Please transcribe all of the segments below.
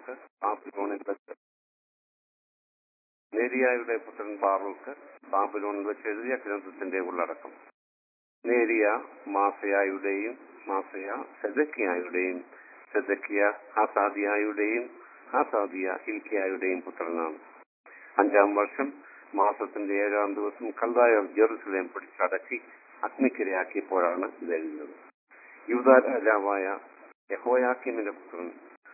Baruch ബാബിലോണിൽ വെച്ച് നേരിയായുടെ പുത്രൻ Baruch ബാബിലോണിൽ വെച്ച് എഴുതിയ ഗ്രന്ഥത്തിന്റെ ഉള്ളടക്കം നേരിയ മാസയായുടെയും മാസയ സെദക്കിയായുടെയും സെദക്കിയ ഹാസാദിയായുടെയും ഹാസാദിയ ഹിൽക്കിയായുടെയും പുത്രനാണ് അഞ്ചാം വർഷം മാസത്തിന്റെ ഏഴാം ദിവസം കൽദായർ ജെറുസലേം പിടിച്ചടക്കി അഗ്നിക്കിരയാക്കിയപ്പോഴാണ് ഇത് എഴുതുന്നത് യൂത രാജാവായ യഹോയാക്കിമിന്റെ പുത്രൻ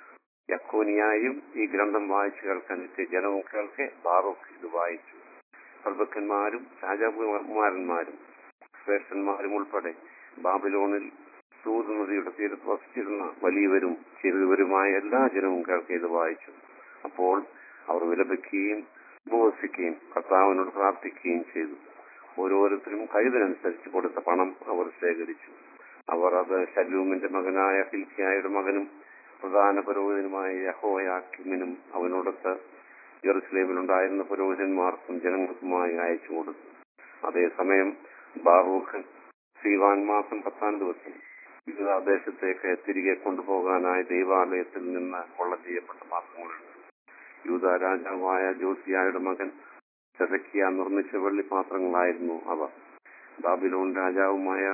യക്കോനിയായും ഈ ഗ്രന്ഥം വായിച്ചു കേൾക്കാൻ എത്തിയ ജനവും കേൾക്കെ ബാറോക്ക് ഇത് വായിച്ചു പ്രഭുക്കന്മാരും രാജാകുമാരന്മാരും ശ്രേഷ്ഠന്മാരും ഉൾപ്പെടെ ബാബിലോണിൽ സൂത് നദിയുടെ തീരത്ത് വസിച്ചിരുന്ന വലിയവരും ചെറിയവരുമായ എല്ലാ ജനവും കേൾക്കെ ഇത് വായിച്ചു അപ്പോൾ അവർ വിലപിക്കുകയും ഉപവസിക്കുകയും കർത്താവിനോട് പ്രാർത്ഥിക്കുകയും ചെയ്തു ഓരോരുത്തരും കഴിവിനനുസരിച്ച് കൊടുത്ത പണം അവർ ശേഖരിച്ചു അവർ അത് ശലൂമിന്റെ മകനായ ഹിൽക്കിയായുടെ മകനും പ്രധാന പുരോഹിതനുമായ യഹോയാക്കിമിനും അവനോടൊത്ത് ജെറുസലേമിലുണ്ടായിരുന്ന പുരോഹിതന്മാർക്കും ജനങ്ങൾക്കുമായി അയച്ചു കൊടുത്തു അതേസമയം ബാറൂഖൻ സീവാൻ മാസം പത്താം ദിവസം യൂതാദേശത്തേക്ക് തിരികെ കൊണ്ടുപോകാനായി ദൈവാലയത്തിൽ നിന്ന് കൊള്ള ചെയ്യപ്പെട്ട പാത്രങ്ങളുണ്ട് യൂത രാജാവായ ജോസിയായുടെ മകൻ ചെതക്കിയ നിർമ്മിച്ച വെള്ളിപ്പാത്രങ്ങളായിരുന്നു അവ ബാബിലോൺ രാജാവുമായ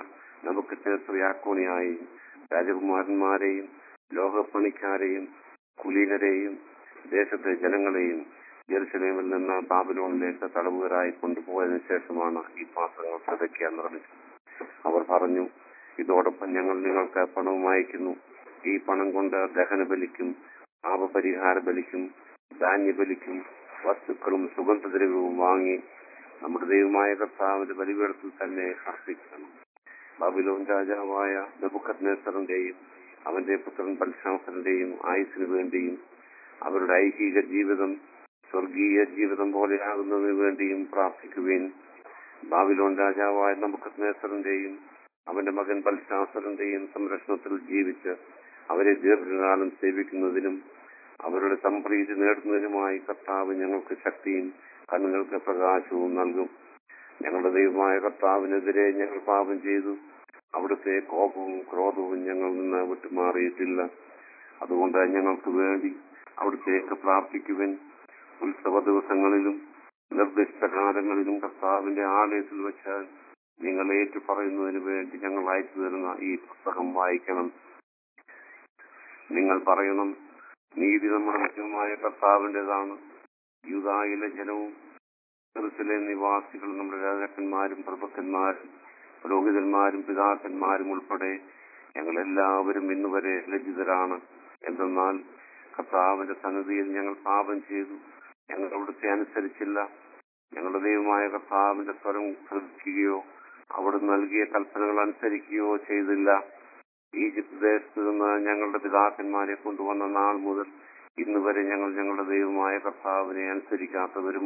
നബുക്കറ്റേസറിയാക്കോണിയായി രാജകുമാരന്മാരെയും ലോകപ്പണിക്കാരെയും കുലീനരെയും ദേശത്തെ ജനങ്ങളെയും ജെറുസലേമിൽ നിന്ന് ബാബിലോണിലേക്ക് തടവുകാരായി കൊണ്ടുപോയതിനു ശേഷമാണ് ഈ പാത്രങ്ങൾ ചെതക്കിയ നിർമ്മിച്ചത് അവർ പറഞ്ഞു ഇതോടൊപ്പം ഞങ്ങൾ നിങ്ങൾക്ക് പണവും അയക്കുന്നു ഈ പണം കൊണ്ട് ദഹന ബലിക്കും പാപപരിഹാര ബലിക്കും ധാന്യബലിക്കും വസ്തുക്കളും സുഗന്ധദ്രവ്യവും വാങ്ങി നമ്മുടെ ദൈവമായ കർത്താവിന്റെ ബലിപീഠത്തിൽ തന്നെ അർപ്പിക്കണം ബാബിലോൺ രാജാവായ നെബുക്കത്നേസറിന്റെയും അവന്റെ പുത്രൻ ബൽഷാസറിന്റെയും ആയുസിനു വേണ്ടിയും അവരുടെ ഐഹിക ജീവിതം സ്വർഗീയ ജീവിതം പോലെയാകുന്നതിനു വേണ്ടിയും പ്രാർത്ഥിക്കുവേൻ ബാബിലോൺ രാജാവായ നബുക്കത്നേസറിന്റെയും അവന്റെ മകൻ ബൽഷാസറിന്റെയും സംരക്ഷണത്തിൽ ജീവിച്ച് അവരെ ദീർഘകാലം സേവിക്കുന്നതിനും അവരുടെ സംപ്രീതി നേടുന്നതിനുമായി കർത്താവ് ഞങ്ങൾക്ക് ശക്തിയും കണ്ണുകൾക്ക് പ്രകാശവും നൽകും ഞങ്ങളുടെ ദൈവമായ കർത്താവിനെതിരെ ഞങ്ങൾ പാപം ചെയ്തു അവിടുത്തെ കോപവും ക്രോധവും ഞങ്ങളിൽ നിന്ന് വിട്ടുമാറിയിട്ടില്ല അതുകൊണ്ട് ഞങ്ങൾക്ക് വേണ്ടി അവിടുത്തേക്ക് പ്രാർത്ഥിക്കുവൻ ഉത്സവ ദിവസങ്ങളിലും നിർദ്ദിഷ്ട കാലങ്ങളിലും കർത്താവിന്റെ ആലയത്തിൽ വെച്ചാൽ നിങ്ങൾ ഏറ്റു പറയുന്നതിന് വേണ്ടി ഞങ്ങൾ അയച്ചു തരുന്ന ഈ പുസ്തകം വായിക്കണം നിങ്ങൾ പറയണം നീതി നമ്മുടെ മുഖ്യമായ കർത്താവിൻ്റെതാണ് യൂതായിലെ ജനവും ചെറുസിലെ നിവാസികളും നമ്മുടെ രാജാക്കന്മാരും പ്രഭുക്കന്മാരും പുരോഹിതന്മാരും പിതാക്കന്മാരും ഉൾപ്പെടെ ഞങ്ങൾ എല്ലാവരും ഇന്നുവരെ ലജ്ജിതരാണ് എന്തെന്നാൽ കർത്താവിന്റെ സന്നിധിയിൽ ഞങ്ങൾ പാപം ചെയ്തു ഞങ്ങൾ അവിടുത്തെ അനുസരിച്ചില്ല ഞങ്ങളുടെ ദൈവമായ കർത്താവിന്റെ സ്വരം ശ്രദ്ധിക്കുകയോ അവിടെ നൽകിയ കൽപ്പനകൾ അനുസരിക്കുകയോ ചെയ്തില്ല ഈജിപ്ത് ദേശത്ത് നിന്ന് ഞങ്ങളുടെ പിതാക്കന്മാരെ കൊണ്ടുവന്ന നാൾ മുതൽ ഇന്ന് വരെ ഞങ്ങൾ ഞങ്ങളുടെ ദൈവമായ കർത്താവിനെ അനുസരിക്കാത്തവരും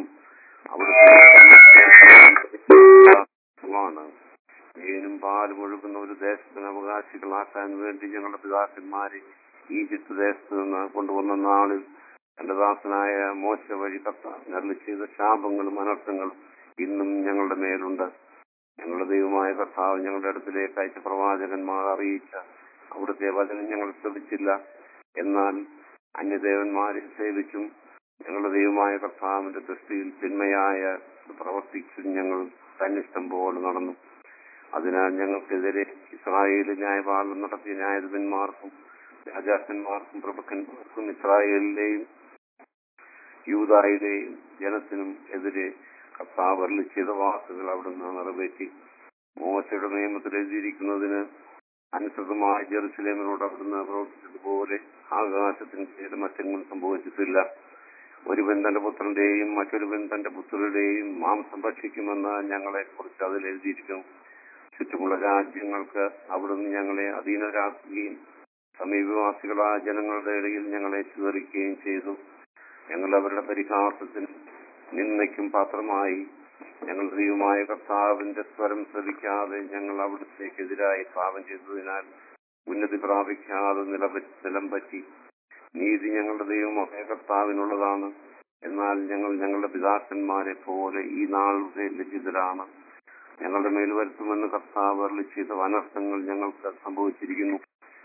അവിടുത്തെ തേനും പാലും ഒഴുകുന്ന ഒരു ദേശത്തിന് അവകാശികളാക്കാൻ വേണ്ടി ഞങ്ങളുടെ പിതാക്കന്മാരെ ഈജിപ്ത് ദേശത്ത് നിന്ന് കൊണ്ടുവന്ന നാളിൽ എന്റെ ദാസനായ മോശ വഴി കർത്താവ് അരുളി ചെയ്ത ശാപങ്ങളും അനർത്ഥങ്ങളും ഇന്നും ഞങ്ങളുടെ മേലുണ്ട് ഞങ്ങളുടെ ദൈവമായ കർത്താവ് ഞങ്ങളുടെ അടുത്തിലേക്ക് അയച്ച പ്രവാചകന്മാർ അറിയിച്ച അവിടുത്തെ വചനം ഞങ്ങൾ ശ്രദ്ധിച്ചില്ല എന്നാൽ അന്യദേവന്മാരെ സേവിച്ചും ഞങ്ങളുടെ ദൈവമായ കർത്താവിന്റെ ദൃഷ്ടിയിൽ തിന്മയായ പ്രവർത്തിച്ചും ഞങ്ങൾ തന്നിഷ്ടം പോലെ നടന്നു അതിനാൽ ഞങ്ങൾക്കെതിരെ ഇസ്രായേൽ ന്യായപാലനം നടത്തിയ ന്യായാധിപന്മാർക്കും രാജാക്കന്മാർക്കും പ്രഭുക്കന്മാർക്കും ഇസ്രായേലിലെയും യൂതായിലെയും ജനത്തിനും എതിരെ കർത്താവ് അരുളി ചെയ്ത വാക്കുകൾ അവിടുന്ന് നിറവേറ്റി മോശയുടെ നിയമത്തിൽ എഴുതിയിരിക്കുന്നതിന് അനുസൃതമായ ജെറുസലേമിനോട് അവിടുന്ന് പ്രവർത്തിച്ചതുപോലെ ആകാശത്തിന് ചെയ്ത് മറ്റെങ്ങും സംഭവിച്ചിട്ടില്ല ഒരുവൻ തന്റെ പുത്രന്റെയും മറ്റൊരുവൻ തന്റെ പുത്രരുടെയും മാംസം ഭക്ഷിക്കുമെന്ന് ഞങ്ങളെ കുറിച്ച് അതിൽ എഴുതിയിരിക്കുന്നു ചുറ്റുമുള്ള രാജ്യങ്ങൾക്ക് അവിടുന്ന് ഞങ്ങളെ അധീനരാക്കുകയും സമീപവാസികളായ ജനങ്ങളുടെ ഇടയിൽ ഞങ്ങളെ ചിതറിക്കുകയും ചെയ്തു ഞങ്ങൾ അവരുടെ പരിഹാസത്തിനും നിന്ദയ്ക്കും പാത്രമായി ഞങ്ങൾ ദൈവമായ കർത്താവിന്റെ സ്വരം ശ്രവിക്കാതെ ഞങ്ങൾ അവിടുത്തേക്കെതിരായി പാപം ചെയ്തതിനാൽ ഉന്നതി പ്രാപിക്കാതെ നിലപ- നിലം പറ്റി നീതി ഞങ്ങളുടെ ദൈവമായ കർത്താവിനുള്ളതാണ് എന്നാൽ ഞങ്ങൾ ഞങ്ങളുടെ പിതാക്കന്മാരെ പോലെ ഈ നാളുടെ ലജ്ജിതരാണ് ഞങ്ങളുടെ മേൽ വരുത്തുമെന്ന് കർത്താവ് അരുളി ചെയ്ത അനർത്ഥങ്ങൾ ഞങ്ങൾക്ക് സംഭവിച്ചിരിക്കുന്നു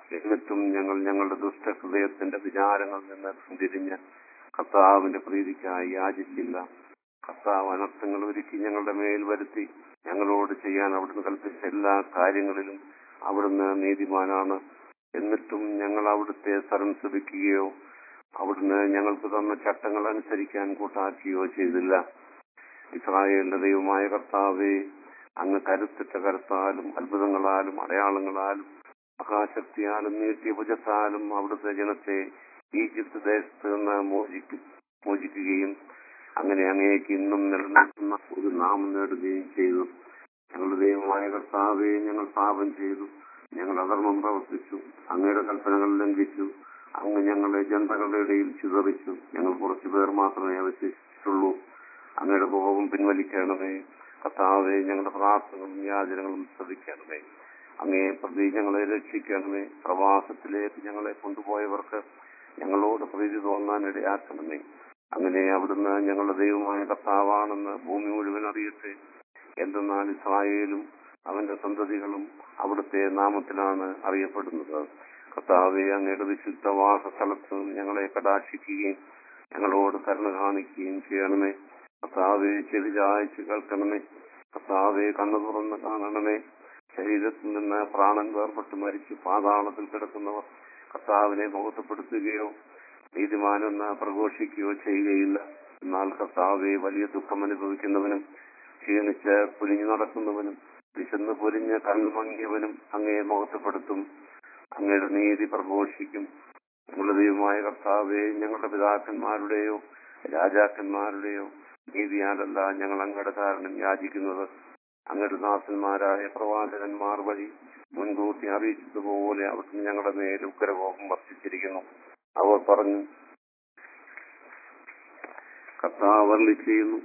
എന്നിട്ടും ഞങ്ങൾ ഞങ്ങളുടെ ദുഷ്ടഹൃദയത്തിന്റെ വിചാരങ്ങളിൽ നിന്ന് പിന്തിരിഞ്ഞ് കർത്താവിന്റെ പ്രീതിക്കായി യാചിച്ചില്ല കർത്താവ് അനർത്ഥങ്ങൾ ഒരുക്കി ഞങ്ങളുടെ മേൽ വരുത്തി ഞങ്ങളോട് ചെയ്യാൻ അവിടുന്ന് കൽപ്പിച്ച എല്ലാ കാര്യങ്ങളിലും അവിടുന്ന് നീതിമാനാണ് എന്നിട്ടും ഞങ്ങൾ അവിടുത്തെ സ്ഥലം ശ്രമിക്കുകയോ അവിടുന്ന് ഞങ്ങൾക്ക് തന്ന ചട്ടങ്ങൾ അനുസരിക്കാൻ കൂട്ടാക്കുകയോ ചെയ്തില്ല ഇസ്രായേലിന്റെ ദൈവമായ കർത്താവെ അങ്ങ് കരുത്തിട്ട കരുത്താലും അത്ഭുതങ്ങളാലും അടയാളങ്ങളാലും മഹാശക്തിയാലും നീട്ടിയ ഭുജത്താലും അവിടുത്തെ ജനത്തെ ഈജിപ്ത് ദേശത്ത് നിന്ന് മോചിപ്പി മോചിക്കുകയും അങ്ങനെ അങ്ങേക്ക് ഇന്നും നിലനിൽക്കുന്ന ഒരു നാമം നേടുകയും ചെയ്തു ഞങ്ങളുടെ ദൈവമായ കർത്താവെ ഞങ്ങൾ പാപം ചെയ്തു ഞങ്ങൾ അധർമ്മം പ്രവർത്തിച്ചു അങ്ങയുടെ കൽപ്പനകൾ ലംഘിച്ചു അങ്ങ് ഞങ്ങളെ ജനതകളുടെ ഇടയിൽ ചിതറിച്ചു ഞങ്ങൾ കുറച്ചു പേർ മാത്രമേ അവശേഷിച്ചിട്ടുള്ളൂ അങ്ങയുടെ കോപം പിൻവലിക്കണമേ കർത്താവെ ഞങ്ങളുടെ പ്രാർത്ഥനകളും യാചനകളും ശ്രദ്ധിക്കണമേ അങ്ങേ പ്രതി ഞങ്ങളെ രക്ഷിക്കണമേ പ്രവാസത്തിലേക്ക് ഞങ്ങളെ കൊണ്ടുപോയവർക്ക് ഞങ്ങളോട് പ്രീതി തോന്നാൻ ഇടയാക്കണമേ അങ്ങനെ അവിടുന്ന് ഞങ്ങളുടെ ദൈവമായ കർത്താവാണെന്ന് ഭൂമി മുഴുവൻ അറിയട്ടെ എന്തെന്നാൽ ഇസ്രായേലും അവന്റെ സന്തതികളും അവിടുത്തെ നാമത്തിലാണ് അറിയപ്പെടുന്നത് കർത്താവെ അങ്ങയുടെ വിശുദ്ധ വാസസ്ഥലത്ത് ഞങ്ങളെ കടാക്ഷിക്കുകയും ഞങ്ങളോട് കരുണ കാണിക്കുകയും ചെയ്യണമേ കർത്താവെ ചെവി ചായച്ച് കേൾക്കണമേ കർത്താവെ കണ്ണു തുറന്ന് കാണണമേ ശരീരത്തിൽ നിന്ന് പ്രാണൻ വേർപെട്ട് മരിച്ചു പാതാളത്തിൽ കിടക്കുന്നവർ കർത്താവിനെ മുഖത്തപ്പെടുത്തുകയോ നീതിമാനെന്ന് പ്രഘോഷിക്കുകയോ ചെയ്യുകയില്ല എന്നാൽ കർത്താവെ വലിയ ദുഃഖം അനുഭവിക്കുന്നവനും ക്ഷീണിച്ച് കുനിഞ്ഞു നടക്കുന്നവനും വിശന്ന് പൊരിഞ്ഞ് കണ്ണുമങ്ങിയവനും അങ്ങയെ മുഖത്തപ്പെടുത്തും അങ്ങയുടെ നീതി പ്രഘോഷിക്കും ഞങ്ങളുടെ ദൈവമായ കർത്താവെ ഞങ്ങളുടെ പിതാക്കന്മാരുടെയോ രാജാക്കന്മാരുടെയോ നീതിയാലല്ല ഞങ്ങൾ അങ്ങയുടെ കാരണം യാചിക്കുന്നത് അങ്ങയുടെ ദാസന്മാരായ പ്രവാചകന്മാർ വഴി മുൻകൂട്ടി അറിയിച്ചതുപോലെ അവർക്ക് ഞങ്ങളുടെ മേൽ ഉഗ്രകോപം വർഷിച്ചിരിക്കുന്നു അവർ പറഞ്ഞു കർത്താവ് അരുളി ചെയ്യുന്നു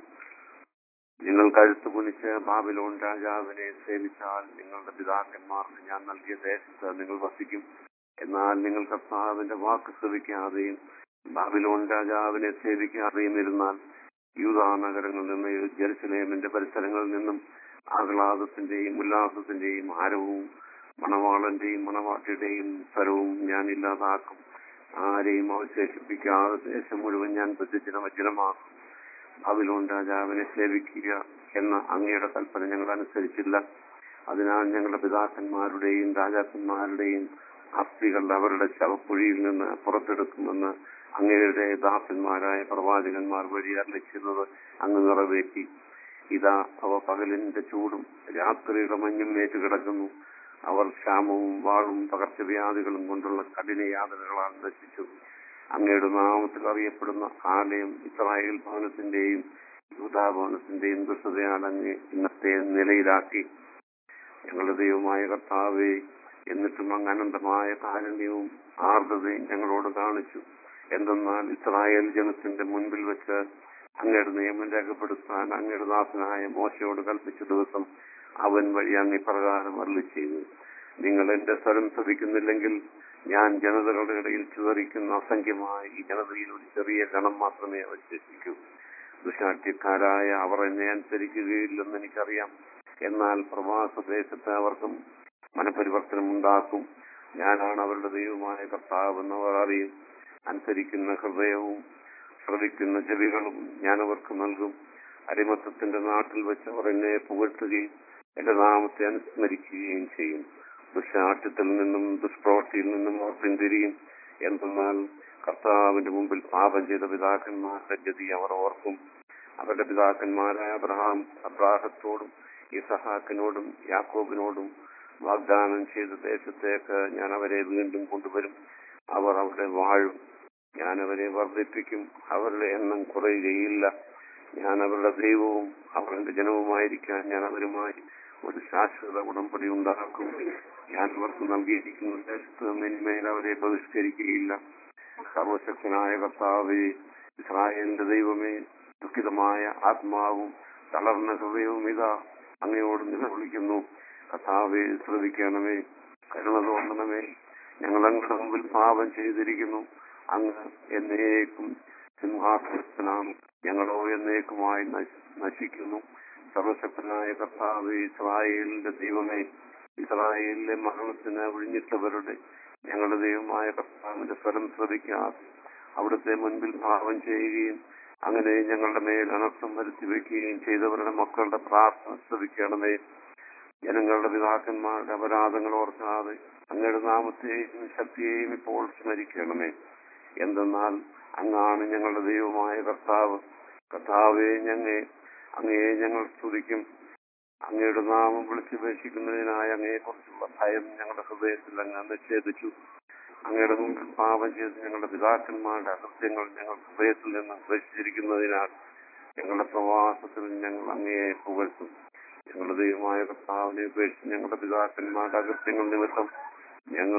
നിങ്ങൾ കഴുത്ത് കുനിച്ച് ബാബിലോൺ രാജാവിനെ സേവിച്ചാൽ നിങ്ങളുടെ പിതാക്കന്മാർക്ക് ഞാൻ നൽകിയ ദേശത്ത് നിങ്ങൾ വസിക്കും എന്നാൽ നിങ്ങൾ കർത്താവിന്റെ വാക്ക് ശ്രവിക്കാതെയും ബാബിലോൺ രാജാവിനെ സേവിക്കാതെയും ഇരുന്നാൽ യൂതാ നഗരങ്ങളിൽ നിന്ന് ജെറുസലേമിന്റെ പരിസരങ്ങളിൽ നിന്നും ആഹ്ലാദത്തിന്റെയും ഉല്ലാസത്തിന്റെയും ആരവും മണവാളന്റെയും മണവാട്ടിയുടെയും സ്വരവും ഞാൻ ഇല്ലാതാക്കും ആരെയും അവശേഷിപ്പിക്കാതെ ദേശം മുഴുവൻ ഞാൻ ബുദ്ധിജന വജ്രമാക്കും ബാബിലോൺ രാജാവിനെ സേവിക്കുക എന്ന അങ്ങയുടെ കൽപ്പന ഞങ്ങൾ അനുസരിച്ചില്ല അതിനാൽ ഞങ്ങളുടെ പിതാക്കന്മാരുടെയും രാജാക്കന്മാരുടെയും അസ്ഥികൾ അവരുടെ ശവക്കുഴിയിൽ നിന്ന് പുറത്തെടുക്കുമെന്ന് അങ്ങയുടെ ദാസന്മാരായ പ്രവാചകന്മാർ വഴി അറിയിച്ചിരുന്നത് അങ്ങ് നിറവേറ്റി ഇതാ അവ പകലിന്റെ ചൂടും രാത്രിയുടെ മഞ്ഞും ഏറ്റുകിടക്കുന്നു അവർ ക്ഷാമവും വാളും പകർച്ചവ്യാധികളും കൊണ്ടുള്ള കഠിന യാതനകളാൽ നശിച്ചു അങ്ങയുടെ നാമത്തിൽ അറിയപ്പെടുന്ന ആലയം ഇസ്രായേൽ ഭവനത്തിന്റെയും യൂതാഭവനത്തിന്റെയും ദുഷ്ടതയാൽ അങ്ങ് ഇന്നത്തെ നിലയിലാക്കി ഞങ്ങളുടെ ദൈവമായ കർത്താവെ എന്നിട്ടും അങ്ങ് അനന്തമായ കാരുണ്യവും ആർദ്രതയും ഞങ്ങളോട് കാണിച്ചു എന്തെന്നാൽ ഇസ്രായേൽ ജനത്തിന്റെ മുൻപിൽ വെച്ച് അങ്ങയുടെ നിയമം രേഖപ്പെടുത്താൻ അങ്ങയുടെ ദാസനായ മോശയോട് കൽപ്പിച്ച ദിവസം അവൻ വഴി അങ്ങ് പ്രകാരം അരളി ചെയ്തു നിങ്ങൾ എന്റെ സ്വരം ശ്രദ്ധിക്കുന്നില്ലെങ്കിൽ ഞാൻ ജനതകളുടെ ഇടയിൽ ചിതറിക്കുന്ന അസംഖ്യമായ ഈ ജനതയിൽ ഒരു ചെറിയ ഗണം മാത്രമേ അവശേഷിക്കൂ ദുശാഠ്യക്കാരായ അവർ എന്നെ അനുസരിക്കുകയില്ലെന്ന് എനിക്കറിയാം എന്നാൽ പ്രവാസദേശത്ത് അവർക്കും മനപരിവർത്തനം ഉണ്ടാക്കും ഞാനാണ് അവരുടെ ദൈവമായ കർത്താവ് എന്നവർ അറിയും അനുസരിക്കുന്ന ഹൃദയവും ശ്രവിക്കുന്ന ചെവികളും ഞാൻ അവർക്ക് നൽകും അടിമത്തത്തിന്റെ നാട്ടിൽ വെച്ച് അവർ എന്നെ പുകഴ്ത്തുകയും എന്റെ നാമത്തെ അനുസ്മരിക്കുകയും ചെയ്യും ദുശാഠ്യത്തിൽ നിന്നും ദുഷ്പ്രവൃത്തിയിൽ നിന്നും അവർ പിന്തിരിയും എന്തെന്നാൽ കർത്താവിന്റെ മുമ്പിൽ പാപം ചെയ്ത പിതാക്കന്മാരുടെ ഗതി അവർ ഓർക്കും അവരുടെ പിതാക്കന്മാരായ അബ്രഹാം അബ്രാഹത്തോടും ഇസഹാക്കിനോടും യാക്കോബിനോടും വാഗ്ദാനം ചെയ്ത ദേശത്തേക്ക് ഞാൻ അവരെ വീണ്ടും കൊണ്ടുവരും അവർ അവിടെ വാഴും ഞാൻ അവരെ വർദ്ധിപ്പിക്കും അവരുടെ എണ്ണം കുറയുകയില്ല ഞാൻ അവരുടെ ദൈവവും അവരുടെ ജനവുമായിരിക്കാൻ ഞാൻ അവരുമായി ഒരു ശാശ്വത ഉടമ്പടി ഉണ്ടാക്കും ഞാൻ അവർക്ക് നൽകിയിരിക്കുന്ന ദേശത്ത് നിന്മേൽ അവരെ ബഹിഷ്കരിക്കുകയില്ല സർവശക്തനായ കർത്താവേ ഇസ്രായേലിന്റെ ദൈവമേ ദുഃഖിതമായ ആത്മാവും തളർന്ന ഹൃദയവും ഇതാ അങ്ങയോട് നിലവിളിക്കുന്നു കർത്താവെ ശ്രദ്ധിക്കണമേ കരുണ തോന്നണമേ ഞങ്ങൾ അങ്ങയുടെ മുമ്പിൽ പാപം ചെയ്തിരിക്കുന്നു അങ്ങ് എന്നേക്കും സിംഹാസനത്തിനാണ് ഞങ്ങളോ എന്നേക്കുമായി നശി- നശിക്കുന്നു സർവശക്തനായ കർത്താവ് ഇസ്രായേലിന്റെ ദൈവമേ ഇസ്രായേലിലെ മരണത്തിന് ഒഴിഞ്ഞിട്ടവരുടെ ഞങ്ങളുടെ ദൈവമായ കർത്താവിന്റെ സ്വരം ശ്രവിക്കാതെ അവിടുത്തെ മുൻപിൽ ഭാവം ചെയ്യുകയും അങ്ങനെ ഞങ്ങളുടെ മേൽ അനർത്ഥം വരുത്തി വെക്കുകയും ചെയ്തവരുടെ മക്കളുടെ പ്രാർത്ഥന ശ്രവിക്കണമേ ജനങ്ങളുടെ പിതാക്കന്മാരുടെ അപരാധങ്ങൾ ഓർക്കാതെ അങ്ങയുടെ നാമത്തെയും ശക്തിയെയും ഇപ്പോൾ സ്മരിക്കണമേ എന്തെന്നാൽ അങ്ങാണ് ഞങ്ങളുടെ ദൈവമായ കർത്താവ് കർത്താവെ ഞങ്ങെ അങ്ങയെ ഞങ്ങൾ സ്തുതിക്കും അങ്ങയുടെ നാമം വിളിച്ചുപേക്ഷിക്കുന്നതിനായി അങ്ങയെക്കുറിച്ചുള്ള ഭയം ഞങ്ങളുടെ ഹൃദയത്തിൽ അങ്ങ് നിഷേധിച്ചു അങ്ങയുടെ മുമ്പിൽ പാപം ചെയ്ത് ഞങ്ങളുടെ പിതാക്കന്മാരുടെ അകൃത്യങ്ങൾ ഞങ്ങൾ ഹൃദയത്തിൽ നിന്ന് ഉപേക്ഷിച്ചിരിക്കുന്നതിനാൽ ഞങ്ങളുടെ പ്രവാസത്തിൽ ഞങ്ങൾ അങ്ങയെ പുകഴ്ത്തും ഞങ്ങളുടെ ദൈവമായ കർത്താവിനെ ഉപേക്ഷിച്ച് ഞങ്ങളുടെ പിതാക്കന്മാരുടെ അകൃത്യങ്ങൾ നിമിത്തം ഞങ്ങൾ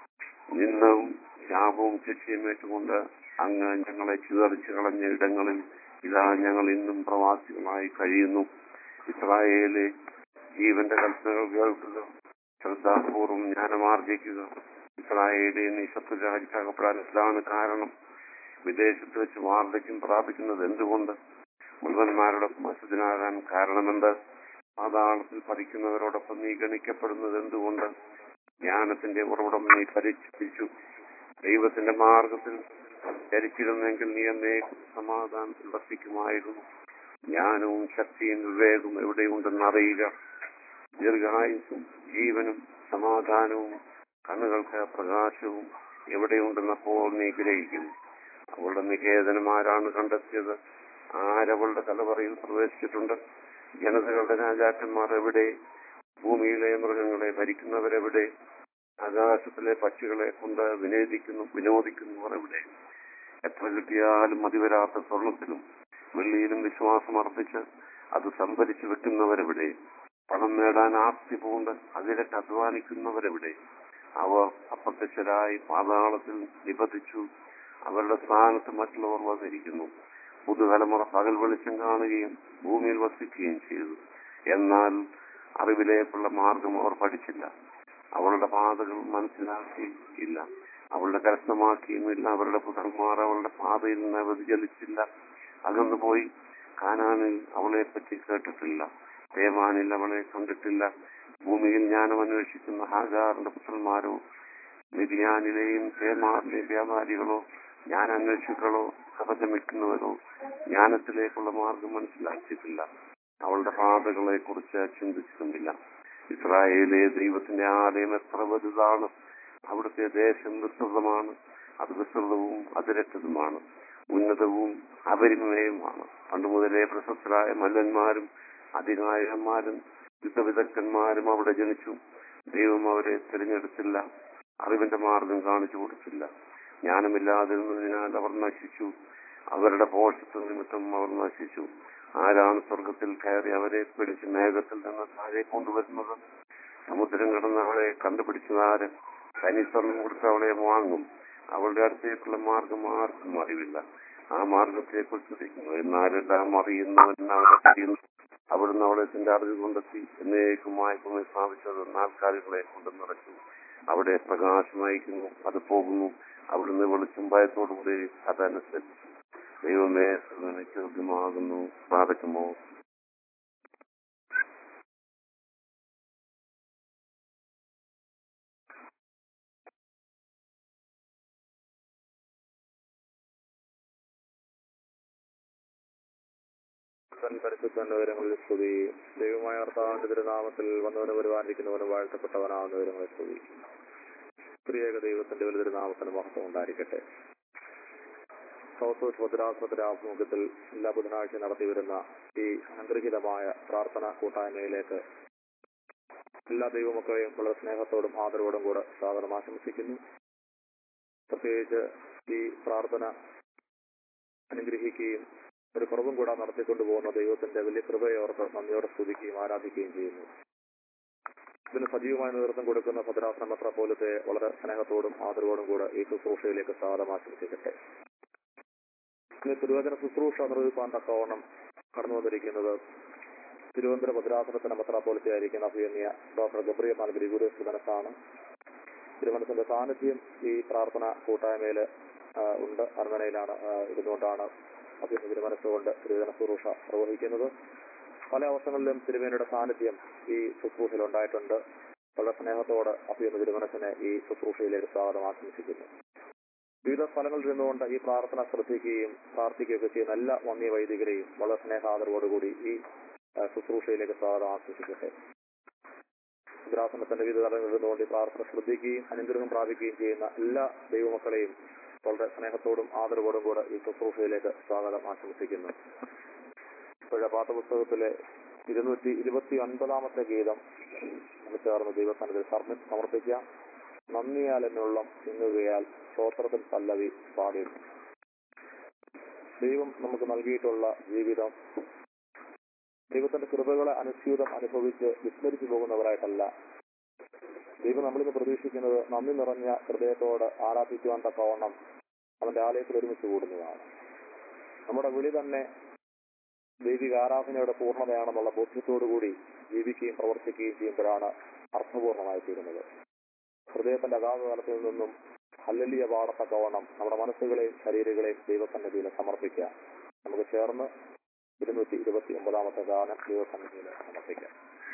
നിന്നവും ശാപവും ശിക്ഷയും ഏറ്റുകൊണ്ട് അങ്ങ് ഞങ്ങളെ ചിതറിച്ചു കളഞ്ഞ ഇടങ്ങളിൽ ഇതാ ഞങ്ങൾ ഇന്നും പ്രവാസികളായി കഴിയുന്നു ഇസ്രായേലെ ജീവന്റെ കൽപ്പനകൾ കേൾക്കുക ശ്രദ്ധാപൂർവം ജ്ഞാനമാർജിക്കുക ഇസ്രായേലിയെ നീ ശത്രുരാജ്യത്താകപ്പെടാൻ ഇതാണ് കാരണം വിദേശത്ത് വെച്ച് വാർദ്ധക്യം പ്രാപിക്കുന്നത് എന്തുകൊണ്ട് മുഴുവന്മാരോടൊപ്പം അശുദ്ധനാകാൻ കാരണമെന്ത് പാതാളത്തിൽ പഠിക്കുന്നവരോടൊപ്പം നീ ഗണിക്കപ്പെടുന്നത് എന്തുകൊണ്ട് ജ്ഞാനത്തിന്റെ ഉറവിടം നീ പരിച്ഛിച്ചു ദൈവത്തിന്റെ മാർഗത്തിൽ ധരിച്ചിരുന്നെങ്കിൽ നീ എന്നേ സമാധാനത്തിൽ വർദ്ധിക്കുമായിരുന്നു ജ്ഞാനവും ശക്തിയും വിവേകവും എവിടെയുണ്ടെന്ന് അറിയുക ദീർഘായുസും ജീവനും സമാധാനവും കണ്ണുകൾക്ക് പ്രകാശവും എവിടെയുണ്ടെന്നപ്പോൾ നീ ഗ്രഹിക്കും അവളുടെ നികേതനം ആരാണ് കണ്ടെത്തിയത് ആരവളുടെ തലവറയിൽ പ്രവേശിച്ചിട്ടുണ്ട് ജനതകളുടെ രാജാക്കന്മാർ എവിടെ ഭൂമിയിലെ മൃഗങ്ങളെ ഭരിക്കുന്നവരെവിടെ ആകാശത്തിലെ പക്ഷികളെ കൊണ്ട് വിനോദിക്കുന്നു വിനോദിക്കുന്നവർ എവിടെ എത്ര കിട്ടിയാലും മതിവരാത്ത സ്വർണത്തിലും വെള്ളിയിലും വിശ്വാസം അർപ്പിച്ച് അത് സംഭരിച്ചു വെക്കുന്നവരെവിടെ പണം നേടാൻ ആർത്തി പൂണ്ട് അതിരക്ക് അധ്വാനിക്കുന്നവരെവിടെ അവർ അപ്രത്യക്ഷരായി പാതാളത്തിൽ നിബന്ധിച്ചു അവരുടെ സ്ഥാനത്ത് മറ്റുള്ളവർ വന്നിരിക്കുന്നു പുതുതലമുറ പകൽ വെളിച്ചം കാണുകയും ഭൂമിയിൽ വസിക്കുകയും ചെയ്തു എന്നാൽ അറിവിലേക്കുള്ള മാർഗം അവർ പഠിച്ചില്ല അവളുടെ പാതകൾ മനസ്സിലാക്കി ഇല്ല അവളുടെ കരസ്ഥമാക്കിയുമില്ല അവരുടെ പുത്രന്മാർ അവളുടെ പാതയിൽ നിന്ന് വ്യതിചലിച്ചില്ല അകന്നു പോയി കാനാനിൽ അവളെ പറ്റി കേട്ടിട്ടില്ല തേമാനിൽ അവളെ കണ്ടിട്ടില്ല ഭൂമിയിൽ ജ്ഞാനം അന്വേഷിക്കുന്ന ഹാജാറിന്റെ പുത്രന്മാരോ മിതിയാനിലെയും തേമാറിലെയും വ്യാപാരികളോ ഞാൻ അന്വേഷിക്കളോ കവചമിക്കുന്നവരോ ജ്ഞാനത്തിലേക്കുള്ള മാർഗം മനസ്സിലാക്കിയിട്ടില്ല അവളുടെ പാതകളെ കുറിച്ച് ചിന്തിച്ചിട്ടുമില്ല ഇസ്രായേലിലെ ദൈവത്തിന്റെ ആലയം എത്ര വലുതാണ് അവിടുത്തെ ദേശം വിസ്തൃതമാണ് അത് വിസ്തൃതവും അതിരറ്റതുമാണ് ഉന്നതവും അപരിമേയവുമാണ് പണ്ട് മുതലേ പ്രശസ്തരായ മല്ലന്മാരും അധികാരികന്മാരും യുദ്ധവിദഗ്ധന്മാരും അവിടെ ജനിച്ചു ദൈവം അവരെ തിരഞ്ഞെടുത്തില്ല അറിവിന്റെ മാർഗം കാണിച്ചു കൊടുത്തില്ല ജ്ഞാനമില്ലാതിരുന്നതിനാൽ അവർ നശിച്ചു അവരുടെ പോഷത്വ നിമിത്തം അവർ നശിച്ചു ആരാണ് സ്വർഗത്തിൽ കയറി അവരെ പിടിച്ച് മേഘത്തിൽ നിന്ന് താഴെ കൊണ്ടുവരുന്നത് സമുദ്രം കിടന്ന് അവളെ കണ്ടുപിടിച്ചതാര് തനിസ്വർണം കൊടുത്ത് അവളെ വാങ്ങും അവളുടെ അടുത്തേക്കുള്ള മാർഗം ആർക്കും അറിവില്ല ആ മാർഗത്തെ കുറിച്ചിരിക്കുന്നു എന്നാലെല്ലാം അറിയുന്നവൻ അവളെ അറിയുന്നു അവിടുന്ന് അവളെ തന്റെ അറിവ് കൊണ്ടെത്തി എന്നേക്കുമായി ഭൂമി സ്ഥാപിച്ചത് നാൽക്കാലികളെ കൊണ്ട് നിറച്ചു അവിടെ പ്രകാശം നയിക്കുന്നു അത് പോകുന്നു അവിടുന്ന് വെളിച്ചം ഭയത്തോടുകൂടി അതനുസരിച്ചു ദൈവമേ എനിക്ക് ലഭ്യമാകുന്നു പ്രാപിക്കുമോ പരിശുദ്ധന്റെ വിവരങ്ങളിൽ സ്തുതി ദൈവമായ കർത്താവിന്റെ തിരുനാമത്തിൽ വന്നവന് വരുവാനിരിക്കുന്നവന് വാഴ്ത്തപ്പെട്ടവനാവുന്ന വിവരങ്ങളിൽ സ്തുതി പ്രിയേക ദൈവത്തിന്റെ വലിയ തിരുനാമത്തിന് മഹത്വം ഉണ്ടായിരിക്കട്ടെ സൗത്ത് ഭദ്രാസനത്തിന്റെ ആഭിമുഖ്യത്തിൽ എല്ലാ ബുധനാഴ്ച നടത്തി വരുന്ന ഈ അനുഗ്രഹീതമായ പ്രാർത്ഥന കൂട്ടായ്മയിലേക്ക് എല്ലാ ദൈവമക്കളെയും വളരെ സ്നേഹത്തോടും ആദരവോടും കൂടെ സ്വാഗതം ആശംസിക്കുന്നു പ്രത്യേകിച്ച് ഈ പ്രാർത്ഥന അനുഗ്രഹിക്കുകയും ഒരു കുറവും കൂടാതെ നടത്തിക്കൊണ്ടു പോകുന്ന ദൈവത്തിന്റെ വലിയ കൃപയെ ഓർത്ത് നന്ദിയോടെ സ്തുതിക്കുകയും ആരാധിക്കുകയും ചെയ്യുന്നു ഇതിന് സജീവമായ നേതൃത്വം കൊടുക്കുന്ന ഭദ്രാസന മെത്രാപോലത്തെ വളരെ സ്നേഹത്തോടും ആദരവോടും കൂടെ ഈ ശുശ്രൂഷയിലേക്ക് സ്വാഗതം ആശംസിക്കട്ടെ ഇന്ന് തിരുവചന ശുശ്രൂഷ നിർവഹിക്കാൻ തക്കവണ്ണം കടന്നു വന്നിരിക്കുന്നത് തിരുവനന്തപുരം ഭദ്രാസനത്തിന്റെ മെത്രാപോലത്തെ ആയിരിക്കുന്ന അഭിയന്യ ഡോക്ടർ ഗബ്രിയ മാൽഗരി ഗുരുസ്തുതനസാണ് തിരുവനന്തപുരത്തിന്റെ സാന്നിധ്യം ഈ പ്രാർത്ഥന കൂട്ടായ്മയിൽ ഉണ്ട് അരമനയിലാണ് ആ, ഇരുന്നുകൊണ്ടാണ് അഭിയന്യ തിരുമനസ്സുകൊണ്ട് തിരുവചന ശുശ്രൂഷ നിർവഹിക്കുന്നത് പല അവസരങ്ങളിലും തിരുവേനയുടെ സാന്നിധ്യം ഈ ശുശ്രൂഷയിൽ ഉണ്ടായിട്ടുണ്ട് വളരെ സ്നേഹത്തോടെ അഭിയുന്ന തിരുമനസിനെ ഈ ശുശ്രൂഷയിലേക്ക് സ്വാഗതം ആശംസിക്കുന്നു വിവിധ സ്ഥലങ്ങളിൽ നിന്നുകൊണ്ട് ഈ പ്രാർത്ഥന ശ്രദ്ധിക്കുകയും പ്രാർത്ഥിക്കുകയൊക്കെ ചെയ്യുന്ന എല്ലാ വന്യ വൈദികരെയും വളരെ സ്നേഹാദരവോടുകൂടി ഈ ആ, ശുശ്രൂഷയിലേക്ക് സ്വാഗതം ആശംസിക്കട്ടെ ഭദ്രാസനത്തിന്റെ വിവിധ തലങ്ങളിൽ നിന്നുകൊണ്ട് ഈ പ്രാർത്ഥന ശ്രദ്ധിക്കുകയും അനുഗ്രഹം പ്രാപിക്കുകയും ചെയ്യുന്ന എല്ലാ ദൈവമക്കളെയും വളരെ സ്നേഹത്തോടും ആദരവോടും കൂടെ ഈ ശുശ്രൂഷയിലേക്ക് സ്വാഗതം ആശംസിക്കുന്നു ഇപ്പോഴെ പാഠപുസ്തകത്തിലെ ഇരുന്നൂറ്റി ഇരുപത്തി ഒൻപതാമത്തെ ഗീതം നമുക്ക് ചേർന്ന് ദൈവസ്ഥാനത്തിൽ സമർ- സമർപ്പിക്കാം നന്ദിയാൽ എന്നുള്ളം തിന്നുകയാൽ സ്തോത്രത്തിൽ പല്ലവി പാടിയിരുന്നു ദൈവം നമുക്ക് നൽകിയിട്ടുള്ള ജീവിതം ദൈവത്തിന്റെ കൃപകളെ അനുസ്യൂതം അനുഭവിച്ച് വിസ്മരിച്ചു പോകുന്നവരായിട്ടല്ല ദൈവം നമ്മളിന്ന് പ്രതീക്ഷിക്കുന്നത് നന്ദി നിറഞ്ഞ ഹൃദയത്തോട് ആരാധിക്കുവാൻ തക്കവണ്ണം അവന്റെ ആലയത്തിൽ ഒരുമിച്ച് കൂടുന്നതാണ് നമ്മുടെ വിളി തന്നെ ദൈവിക ആരാധനയുടെ പൂർണ്ണതയാണെന്നുള്ള ബോധ്യത്തോടുകൂടി ജീവിക്കുകയും പ്രവർത്തിക്കുകയും ചെയ്യുമ്പോഴാണ് അർത്ഥപൂർണമായി തീരുന്നത് ഹൃദയത്തിന്റെ അഗാധതലത്തിൽ നിന്നും ഹല്ലലിയ പാടത്തക്കവണ്ണം നമ്മുടെ മനസ്സുകളെയും ശരീരങ്ങളെയും ദൈവസന്നിധിയിൽ സമർപ്പിക്കാം നമുക്ക് ചേർന്ന് ഇരുന്നൂറ്റി ഇരുപത്തി ഒമ്പതാമത്തെ ഗാനം ദൈവസന്നിധിയിൽ സമർപ്പിക്കാം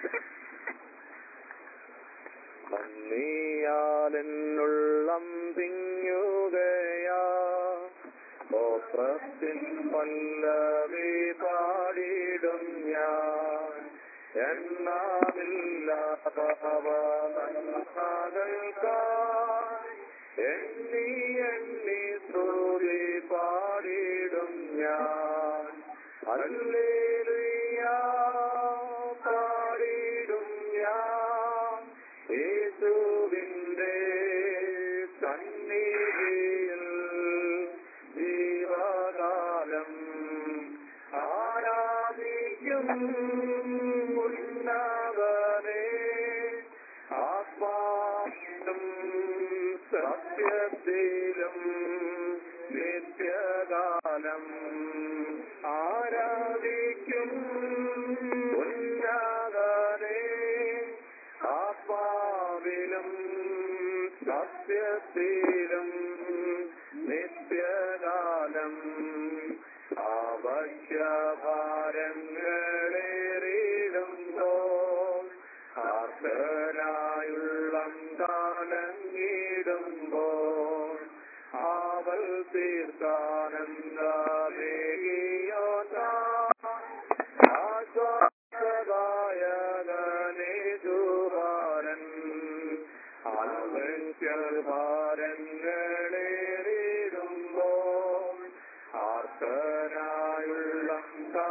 നന്ദിയാലെന്നുള്ളം തിങ്ങുകയാ സ്തോത്രത്തിൻ പല്ലവി പാടിടും ഞാൻ എണ്ണാമില്ലാതവകൾക്കായി എണ്ണി എണ്ണി സ്തുതി പാടിടും ഞാൻ അല്ലേലുയ്യ പാടിടും ഞാൻ യേശുവിന്റെ സന്നിധിയിൽ ജീവകാലം ആരാധിക്കും ഉന്നതനെ ആത്മാവിലും സത്യത്തിലും നിത്യകാലം ആരാധിക്കും ഉന്നതനെ ആത്മാവിലും സത്യത്തിലും നിത്യകാലം ആവശ്യഭാരങ്ങളേറിടുമ്പോൾ ആർത്തനായുള്ളം കാലങ്ങിടുമ്പോൾ ആവൽ തീർക്കാനന്ദമേകിയോ ആശ്വാസദായകനേ ദുഹാരൻ ഭാരങ്ങളേറിടുമ്പോൾ ആർത്തനായുള്ളം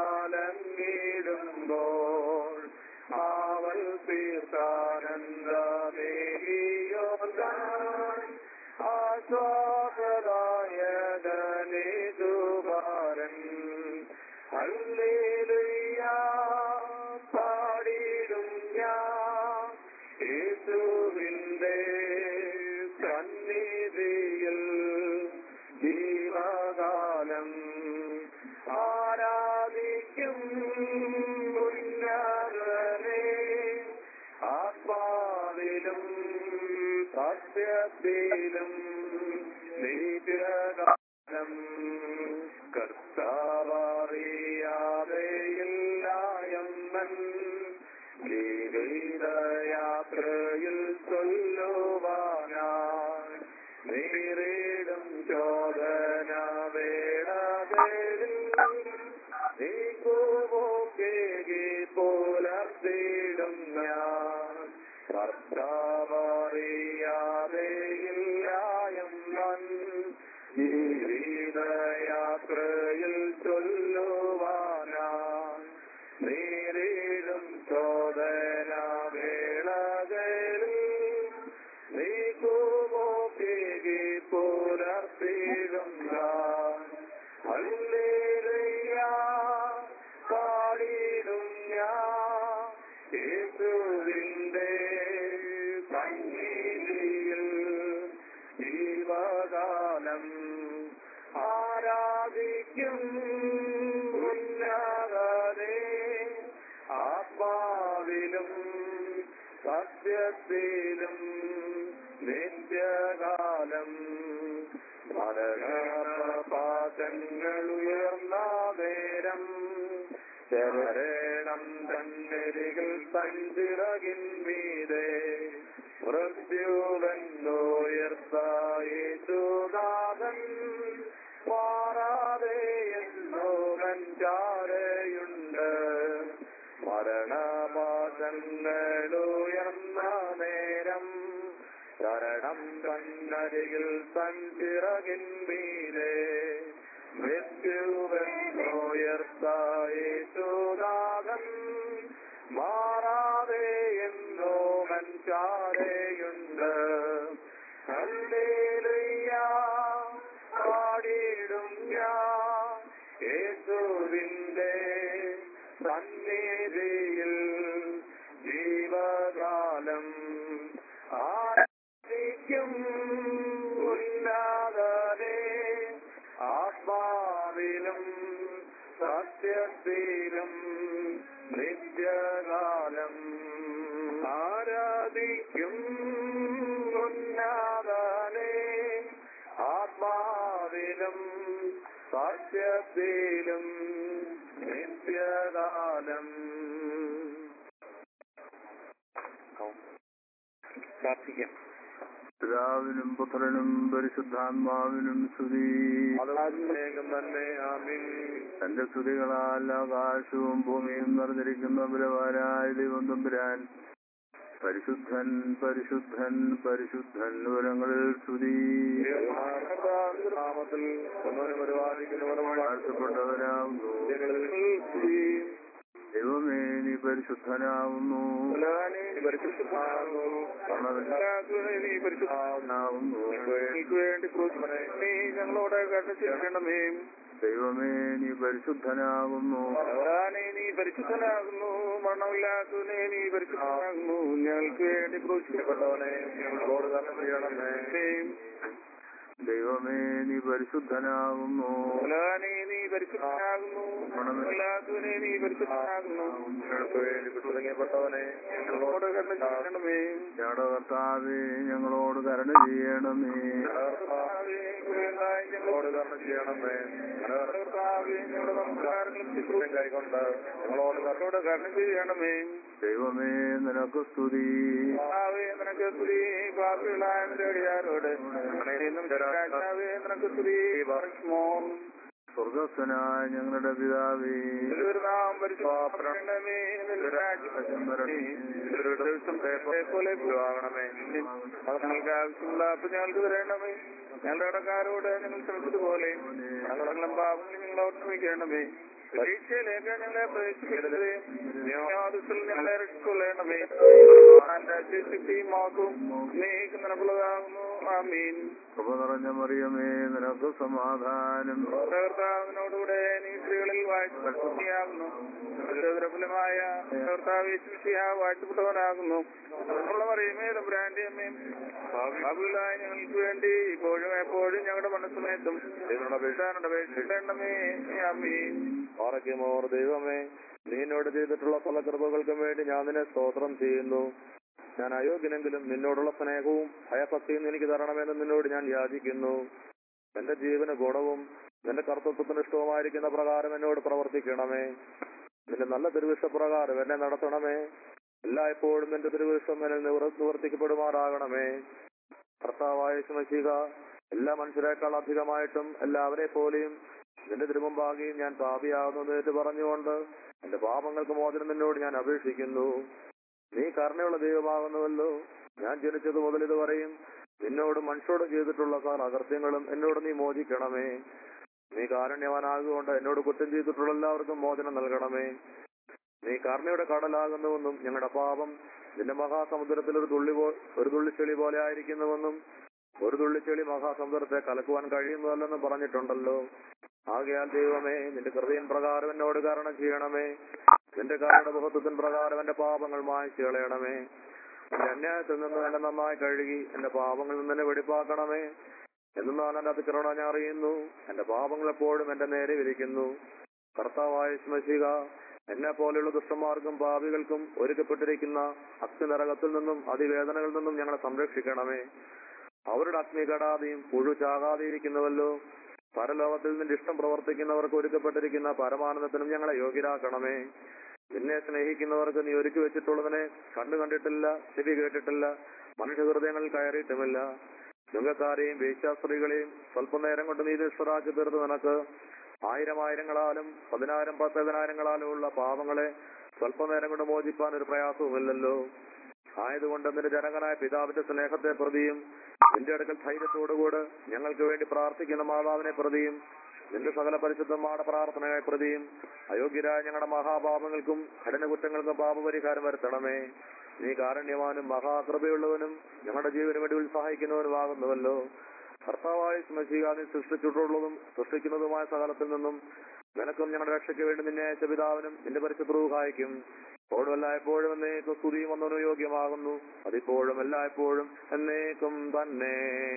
കാലങ്ങിടുമ്പോൾ ആവൽ തീർത്താനന്ദമേകിയോ ആശ്വാസദായകനേ ദുഹാരൻ ഹല്ലേലൂയ പാടിടും ഞാൻ യേശുവിന്റെ സന്നിധിയിൽ ജീവകാലം ആരാധിക്കും ഉന്നതനെ ആത്മാവിലും സത്യത്തിലും നിത്യകാലം കർത്താവറിയാതെയില്ലായെന്നൻ ജീവിതയാത്രയിൽ ചൊല്ലുവാനായി നേരിടും ചോദന വേളകളിൽ നീക്കുപോക്കേകി പുലർത്തിയിടും ഞാൻ കർത്താവറിയാതെയില്ലായെന്നൻ ജീവിതയാത്രയിൽ ചൊല്ലുവാനായി നേരിടും ചോദന വേളകളിൽ നീക്കുമോക്കേകി പുലർത്തിയിടും ഞാൻ ഹല്ലേലൂയ പാടിടും ഞാൻ യേശുവിന്റെ സന്നിധിയിൽ ജീവകാലം ആരാധിക്കും ഉന്നതനെ ആത്മാവിലും സത്യത്തിലും നിത്യകാലം പാദങ്ങൾ ഉയർന്ന നേരം ശരണം തന്നരികൾ തഞ്ചിറകിൻ മീതെ മൃത്യുവെന്നുയർത്തായേശുനാഥൻ മാറാതെ എന്നോവൻ ചാരയുണ്ട് മരണപാശങ്ങളുയർന്ന നേരം ശരണം കണ്ണരികിൽ തൻ ചിറകിൻ മീരെ മൃത്യുവെന്നുയർത്തായേശുനാഥൻ മാറാതെ എന്നോവൻ ചാരയുണ്ട് ഹല്ലേലൂയ പാടിയിടും ഞാൻ യേശുവിന്റെ സന്നിധിയിൽ ജീവകാലം ആരാധിക്കും ഉന്നതനെ ആത്മാവിലും സത്യത്തിലും നിത്യകാലം ആരാധിക്കും ഉന്നതനെ ആത്മാവിലും സത്യത്തിലും നിത്യകാലം പ്രാർത്ഥിക്കാം പിതാവിനും പുത്രനും പരിശുദ്ധാത്മാവിനും സ്തുതി വേഗം തന്നെ ആമീൻ തന്റെ സ്തുതികളാൽ ആകാശവും ഭൂമിയും നിറഞ്ഞിരിക്കുന്ന ബലവാനായ ദൈവം തമ്പുരാൻ പരിശുദ്ധൻ പരിശുദ്ധൻ പരിശുദ്ധൻ വിവരങ്ങളിൽ സ്തുതി നാമത്തിൽ ഒന്നവനും പരിപാലിക്കുന്നവനും വാഴ്ത്തപ്പെട്ടവനാകുന്നു ദൈവമേ നീ പരിശുദ്ധനാകുന്നു നീ പരിശുദ്ധാവുന്നു എനിക്ക് വേണ്ടി ക്രൂശിനെ നീ ഞങ്ങളോട് കണ്ടുചേരണമേ ദൈവമേ നീ പരിശുദ്ധനാകുന്നു ഭഗവാനെ നീ പരിശുദ്ധനാകുന്നു മരണമില്ലാത്തവനെ നീ പരിശുദ്ധനാകുന്നു ഞങ്ങൾക്ക് വേണ്ടി ക്രൂശിക്കപ്പെട്ടവനെ ഞങ്ങളോട് കണ്ടു ചെയ്യണമേ ദൈവമേ നീ പരിശുദ്ധനാകുന്നു ഭഗവാനെ നീ പരിശുദ്ധനാകുന്നു മരണമില്ലാത്തവനെ നീ പരിശുദ്ധനാകുന്നു ഞങ്ങൾക്ക് വേണ്ടി തുടങ്ങിയപ്പെട്ടവനെ ഞങ്ങളോട് കണ്ടു ചെയ്യണമേ ഞങ്ങളുടെ കർത്താവേ ഞങ്ങളോട് കരുണ ചെയ്യണമേ കർത്താവേ, കൃപയായി ഞങ്ങളോട് കരുണ ചെയ്യണമേ കർത്താവേ, ഞങ്ങളുടെ നമസ്കാരങ്ങളും ശുശ്രൂഷയും കൈക്കൊണ്ട് ഞങ്ങളോട് കരുണയോട് കരുണ ചെയ്യണമേ ദൈവമേ നിനക്ക് സ്തുതി കർത്താവേ, നിനക്ക് സ്തുതി പാപികളായ നിരടിയാരോട് നിന്നും രാജാവേ നിനക്ക് സ്തുതി പറയുമോ സ്വർഗസ്വനായ ഞങ്ങളുടെ പിതാവേ നാം പരിശുദ്ധമേ നിന്റെ രാജ്യം വരണമേ. നിന്റെ ദിവസം പോലെ പോലെ പുരാകണമേ ഞങ്ങൾക്ക് ആവശ്യമുള്ള അപ്പം ഞങ്ങൾക്ക് തരണമേ ഞങ്ങളുടെ കടക്കാരോട് ഞങ്ങൾ ശ്രമിച്ചതുപോലെ ഞങ്ങളെല്ലാം പാപങ്ങൾ ഞങ്ങളോട് ക്ഷമിക്കണമേ പരീക്ഷയിലേക്ക് ഞങ്ങളെ പ്രവേശിക്കരുതേ യാതൊരു ഞങ്ങളെ രക്ഷിക്കൊള്ളണമേ ശക്തിയും മാക്കും നീക്ക് നിനക്കുള്ളതാകുന്നു ആമീൻ കൃപ നിറഞ്ഞ മറിയമേ നിനക്ക് സമാധാനം കർത്താവിനോടുകൂടെ നീ സ്ത്രീകളിൽ വാഴ്ചയാകുന്നു ഫലമായ കർത്താവ് വാഴ്ചപ്പെട്ടവനാകുന്നു ഉള്ള പറയുമേ തമ്പുരാന്റെ അമ്മയും ഭാവികളായ ഞങ്ങൾക്ക് വേണ്ടി ഇപ്പോഴും എപ്പോഴും ഞങ്ങളുടെ മനസ്സമയത്തും ദൈവങ്ങളുടെ അപേക്ഷാനുടെ അപേക്ഷിക്കണമേ അമ്മീൻ ഓറയ്ക്കുമോർ ദൈവമേ നീ എന്നോട് ചെയ്തിട്ടുള്ള പല കൃപകൾക്കും വേണ്ടി ഞാൻ നിന്നെ സ്തോത്രം ചെയ്യുന്നു ഞാൻ അയോഗ്യനെങ്കിലും നിന്നോടുള്ള സ്നേഹവും ഭയഭക്തിയും എനിക്ക് തരണമെന്ന് നിന്നോട് ഞാൻ യാചിക്കുന്നു എന്റെ ജീവന് ഗുണവും നിന്റെ കർത്തൃത്വത്തിന് ഇഷ്ടവുമായിരിക്കുന്ന പ്രകാരം എന്നോട് പ്രവർത്തിക്കണമേ നിന്റെ നല്ല തിരുവിഷ്ടപ്രകാരം എന്നെ നടത്തണമേ എല്ലായ്പ്പോഴും നിന്റെ തിരുവിഷ്ടം എന്നിൽ നിവർ- നിവർത്തിക്കപ്പെടുമാറാകണമേ കർത്താവായ ശുമശിക എല്ലാ മനുഷ്യരെക്കാൾ അധികമായിട്ടും എല്ലാവരെ പോലെയും നിന്റെ തിരുമുമ്പാകെയും ഞാൻ പാപിയാകുന്നു എന്ന് പറഞ്ഞുകൊണ്ട് എന്റെ പാപങ്ങൾക്ക് മോചനം നിന്നോട് ഞാൻ അപേക്ഷിക്കുന്നു നീ കരുണയുള്ള ദൈവമാകുന്നുവല്ലോ ഞാൻ ജനിച്ചത് മുതൽ ഇതുവരെയും നിന്നോട് മനുഷ്യരോട് ചെയ്തിട്ടുള്ള സകല അകൃത്യങ്ങളും എന്നോട് നീ മോചിക്കണമേ നീ കാരുണ്യവാനാകുകൊണ്ട് എന്നോട് കുറ്റം ചെയ്തിട്ടുള്ള എല്ലാവർക്കും മോചനം നൽകണമേ നീ കരുണയുടെ കടലാകുന്നുവെന്നും ഞങ്ങളുടെ പാപം നിന്റെ മഹാസമുദ്രത്തിൽ ഒരു തുള്ളി പോ ഒരു തുള്ളി ചെളി പോലെ ആയിരിക്കുന്നുവെന്നും ഒരു തുള്ളി ചെളി മഹാസമുദ്രത്തെ കലക്കുവാൻ കഴിയുന്നതല്ലെന്നും പറഞ്ഞിട്ടുണ്ടല്ലോ ആകയാൽ ദൈവമേ നിന്റെ കൃതയൻ പ്രകാരം എന്നോട് കരുണ ചെയ്യണമേ നിന്റെ കാരണ ബഹത്വത്തിൻ പ്രകാരം എന്റെ പാപങ്ങൾ മായ്ച്ചു കളയണമേ എന്റെ അന്യായത്തിൽ നിന്ന് എന്നെ നന്നായി കഴുകി എന്റെ പാപങ്ങളിൽ നിന്ന് എന്നെ വെടിപ്പാക്കണമേ എന്നാൽ എന്റെ അതിക്രമണം ഞാൻ അറിയുന്നു എന്റെ പാപങ്ങൾ എപ്പോഴും എന്റെ നേരെ വിരിക്കുന്നു കർത്താവായ സ്മശിക എന്നെ പോലെയുള്ള ദുഷ്ടന്മാർക്കും പാപികൾക്കും ഒരുക്കപ്പെട്ടിരിക്കുന്ന അഗ്നിനരകത്തിൽ നിന്നും അതിവേദനകളിൽ നിന്നും ഞങ്ങളെ സംരക്ഷിക്കണമേ അവരുടെ അഗ്നി കടാതെയും പുഴു ചാകാതെയിരിക്കുന്നുവല്ലോ പരലോകത്തിൽ നിന്റെ ഇഷ്ടം പ്രവർത്തിക്കുന്നവർക്ക് ഒരുക്കപ്പെട്ടിരിക്കുന്ന പരമാനന്ദത്തിനും ഞങ്ങളെ യോഗ്യരാക്കണമേ നിന്നെ സ്നേഹിക്കുന്നവർക്ക് നീ ഒരുക്കി വെച്ചിട്ടുള്ളതിനെ കണ്ടു കണ്ടിട്ടില്ല ചെവി കേട്ടിട്ടില്ല മനുഷ്യഹൃദയങ്ങളിൽ കയറിയിട്ടുമില്ല ചുങ്കക്കാരെയും വേശ്യാസ്ത്രീകളെയും സ്വല്പനേരം കൊണ്ട് നീ നിസ്വരാജ്യ തീർത്ത് നിനക്ക് ആയിരം ആയിരങ്ങളാലും പതിനായിരം പത്തതിനായിരങ്ങളാലും ഉള്ള പാപങ്ങളെ സ്വല്പനേരം കൊണ്ട് മോചിപ്പാൻ ഒരു പ്രയാസവുമില്ലല്ലോ ആയതുകൊണ്ട് നിന്റെ ജനകനായ പിതാവിന്റെ സ്നേഹത്തെ പ്രതിയും നിന്റെ അടുക്കൽ ധൈര്യത്തോടുകൂടെ ഞങ്ങൾക്ക് വേണ്ടി പ്രാർത്ഥിക്കുന്ന മാതാവിനെ പ്രതിയും നിന്റെ സകല പരിശുദ്ധമായ പ്രാർത്ഥനയെ പ്രതിയും അയോഗ്യരായ ഞങ്ങളുടെ മഹാപാപങ്ങൾക്കും കഠിന കുറ്റങ്ങൾക്കും പാപപരിഹാരം വരുത്തണമേ നീ കാരുണ്യവാനും മഹാകൃപയുള്ളവനും ഞങ്ങളുടെ ജീവന് വേണ്ടി ഉത്സാഹിക്കുന്നവനുമാകുന്നുവല്ലോ കർത്താവായ സ്മശിക നീ സൃഷ്ടിച്ചിട്ടുള്ളതും സൃഷ്ടിക്കുന്നതുമായ സകലത്തിൽ നിന്നും നിനക്കും ഞങ്ങളുടെ രക്ഷയ്ക്ക് വേണ്ടി നിന്നെ അയച്ച പിതാവിനും നിന്റെ പരിശുദ്ധ സഹായിക്കും ഇപ്പോഴും എല്ലായ്പ്പോഴും എന്നേക്കും സ്തുതിയും ഒന്നിനും യോഗ്യമാകുന്നു അതിപ്പോഴും എല്ലായ്പ്പോഴും എന്നേക്കും തന്നെ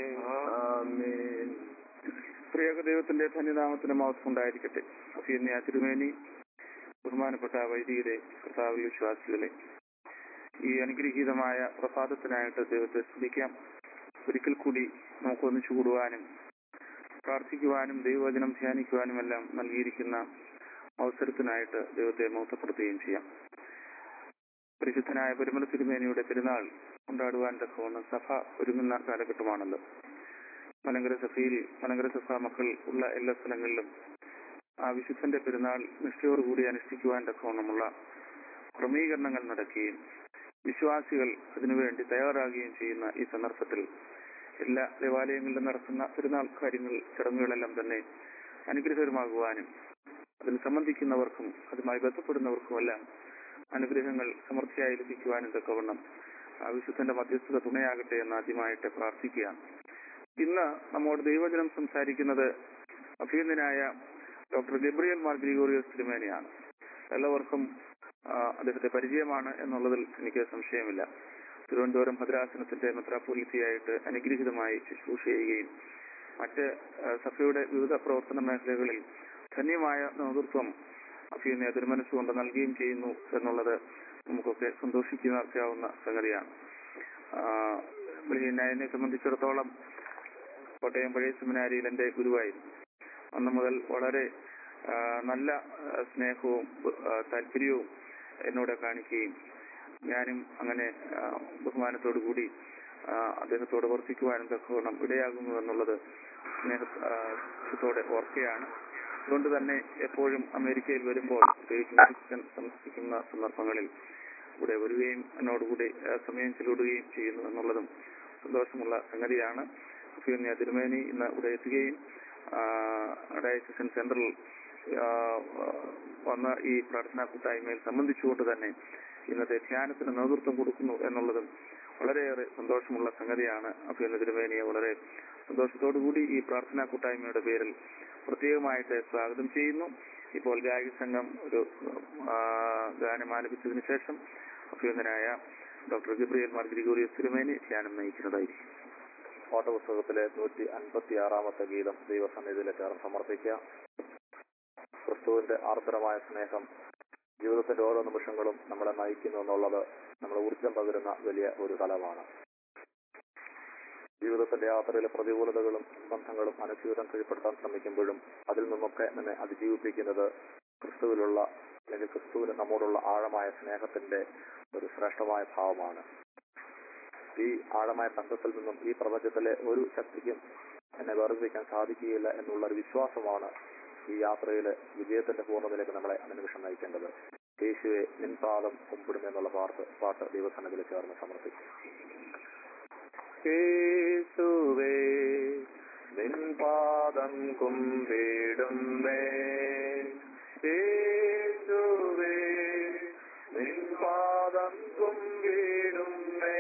ആമേൻ. പ്രിയക ദൈവത്തിന്റെ ധന്യനാമത്തിന് മഹത്വം ഉണ്ടായിരിക്കട്ടെ അഫീന്യ തിരുമേനി ബഹുമാനപ്പെട്ട വൈദികരെ കർത്താവ് വിശ്വാസികളെ ഈ അനുഗ്രഹീതമായ പ്രസാദത്തിനായിട്ട് ദൈവത്തെ സ്തുതിക്കാം ഒരിക്കൽ കൂടി നമുക്ക് ഒന്നിച്ചു കൂടുവാനും പ്രാർത്ഥിക്കുവാനും ദൈവവചനം ധ്യാനിക്കുവാനും എല്ലാം നൽകിയിരിക്കുന്ന അവസരത്തിനായിട്ട് ദൈവത്തെ മഹത്വപ്പെടുത്തുകയും ചെയ്യാം പരിശുദ്ധനായ പരിമല തിരുമേനിയുടെ പെരുന്നാൾ കൊണ്ടാടുവാൻ തക്കവണ്ണം സഭ ഒരുങ്ങുന്ന കാലഘട്ടമാണല്ലോ മലങ്കര സഭയിൽ മലങ്കര സഭ മക്കൾ ഉള്ള എല്ലാ സ്ഥലങ്ങളിലും ആ വിശുദ്ധന്റെ പെരുന്നാൾ നിഷ്ഠയോടുകൂടി അനുഷ്ഠിക്കുവാൻ തക്കവണ്ണമുള്ള ക്രമീകരണങ്ങൾ നടക്കുകയും വിശ്വാസികൾ അതിനുവേണ്ടി തയ്യാറാകുകയും ചെയ്യുന്ന ഈ സന്ദർഭത്തിൽ എല്ലാ ദേവാലയങ്ങളിലും നടത്തുന്ന പെരുന്നാൾ കാര്യങ്ങൾ ചടങ്ങുകളെല്ലാം തന്നെ അനുഗ്രഹകരമാകുവാനും അതിൽ സംബന്ധിക്കുന്നവർക്കും അതുമായി ബന്ധപ്പെടുന്നവർക്കുമെല്ലാം അനുഗ്രഹങ്ങൾ സമൃദ്ധിയായി ലഭിക്കുവാനും തക്കവണ്ണം ആ വിശുദ്ധന്റെ മധ്യസ്ഥത തുണയാകട്ടെ എന്ന് ആദ്യമായിട്ട് പ്രാർത്ഥിക്കുകയാണ് ഇന്ന് നമ്മോട് ദൈവജനം സംസാരിക്കുന്നത് അഭിനന്ദനായ ഡോക്ടർ ഗബ്രിയൽ മാർ ഗ്രിഗോറിയോസ് തിരുമേനിയാണ് എല്ലാവർക്കും ആ, അദ്ദേഹത്തെ പരിചയമാണ് എന്നുള്ളതിൽ എനിക്ക് സംശയമില്ല തിരുവനന്തപുരം ഭദ്രാസനത്തിന്റെ മെത്രാപ്പൊലിത്തിയായിട്ട് അനുഗ്രഹീതമായി ശുശ്രൂഷ ചെയ്യുകയും മറ്റ് ആ, സഭയുടെ വിവിധ പ്രവർത്തന മേഖലകളിൽ ധന്യമായ നേതൃത്വം അഭിനയ തിരുമനസ്സുകൊണ്ട് നൽകുകയും ചെയ്യുന്നു എന്നുള്ളത് നമുക്കൊക്കെ സന്തോഷിക്കുന്നർക്കാവുന്ന സംഗതിയാണ് ആ, പിന്നെ എന്നെ സംബന്ധിച്ചിടത്തോളം കോട്ടയം പഴയ സെമിനാരിയിൽ എന്റെ ഗുരുവായിരുന്നു അന്ന് മുതൽ വളരെ ആ, നല്ല ആ, സ്നേഹവും ആ, താല്പര്യവും എന്നോട് കാണിക്കുകയും ഞാനും അങ്ങനെ ആ, ബഹുമാനത്തോടു കൂടി ആ, അദ്ദേഹത്തോട് വർത്തിക്കുവാനും തക്കവണ്ണം ഇടയാകുന്നു എന്നുള്ളത് സ്നേഹത്തോടെ ഓർക്കുകയാണ് അതുകൊണ്ട് തന്നെ എപ്പോഴും അമേരിക്കയിൽ വരുമ്പോൾ പ്രത്യേകിച്ച് ക്രിസ്ത്യൻ താമസിക്കുന്ന സന്ദർഭങ്ങളിൽ ഇവിടെ വരികയും എന്നോടുകൂടി ആ, സമയം ചെലവിടുകയും ചെയ്യുന്നു എന്നുള്ളതും സന്തോഷമുള്ള സംഗതിയാണ് ഫിയോന്യ തിരുമേനി ഇന്ന് ഇവിടെ എത്തുകയും ഡയസിഷൻ സെന്ററിൽ ആ, വന്ന ഈ പ്രാർത്ഥനാ കൂട്ടായ്മയിൽ സംബന്ധിച്ചുകൊണ്ട് തന്നെ ഇന്നത്തെ ധ്യാനത്തിന് നേതൃത്വം കൊടുക്കുന്നു എന്നുള്ളതും വളരെയേറെ സന്തോഷമുള്ള സംഗതിയാണ് അഭിനന്ദ തിരുമേനിയെ വളരെ സന്തോഷത്തോടു കൂടി ഈ പ്രാർത്ഥനാ കൂട്ടായ്മയുടെ പേരിൽ പ്രത്യേകമായിട്ട് സ്വാഗതം ചെയ്യുന്നു ഇപ്പോൾ ഗായക സംഘം ഒരു ആ, ഗാനം ആലപിച്ചതിന് ശേഷം അഭിനന്ദനായ ഡോക്ടർ ഗബ്രിയൽ മാർ ഗ്രിഗോറിയസ് തിരുമേനി ധ്യാനം നയിക്കുന്നതായിരിക്കും പാഠപുസ്തകത്തിലെ നൂറ്റി അൻപത്തി ആറാമത്തെ ഗീതം ദൈവസന്നിധിയിലേക്ക് സമർപ്പിക്കുക ക്രിസ്തുവിന്റെ ആർദ്രമായ സ്നേഹം ജീവിതത്തിന്റെ ഓരോ നിമിഷങ്ങളും നമ്മളെ നയിക്കുന്നു എന്നുള്ളത് നമ്മളെ ഊർജം പകരുന്ന വലിയ ഒരു തലമാണ് ജീവിതത്തിന്റെ യാത്രയിലെ പ്രതികൂലതകളും ബന്ധങ്ങളും അനുസ്യൂതം കീഴ്പ്പെടുത്താൻ ശ്രമിക്കുമ്പോഴും അതിൽ നിന്നൊക്കെ നമ്മെ അതിജീവിപ്പിക്കുന്നത് ക്രിസ്തുവിലുള്ള അല്ലെങ്കിൽ ക്രിസ്തുവിന് നമ്മോടുള്ള ആഴമായ സ്നേഹത്തിന്റെ ഒരു ശ്രേഷ്ഠമായ ഭാവമാണ് ഈ ആഴമായ ബന്ധത്തിൽ നിന്നും ഈ പ്രപഞ്ചത്തിലെ ഒരു ശക്തിക്കും എന്നെ വേർതിരിക്കാൻ സാധിക്കുകയില്ല എന്നുള്ള ഒരു വിശ്വാസമാണ് ഈ യാത്രയിലെ വിജയത്തിന്റെ പൂർണ്ണതയിലേക്ക് നമ്മളെ അനുനിമിഷം നയിക്കേണ്ടത് യേശുവെ നിൻപാദം കുമ്പിടും എന്നുള്ള പാട്ട് പാട്ട് ദൈവസന്നതിൽ ചേർന്ന് സമർപ്പിക്കും യേശുവേ നിൻപാദം കുമ്പിടുന്നേ യേശുവേ നിൻപാദം കുമ്പിടുന്നേ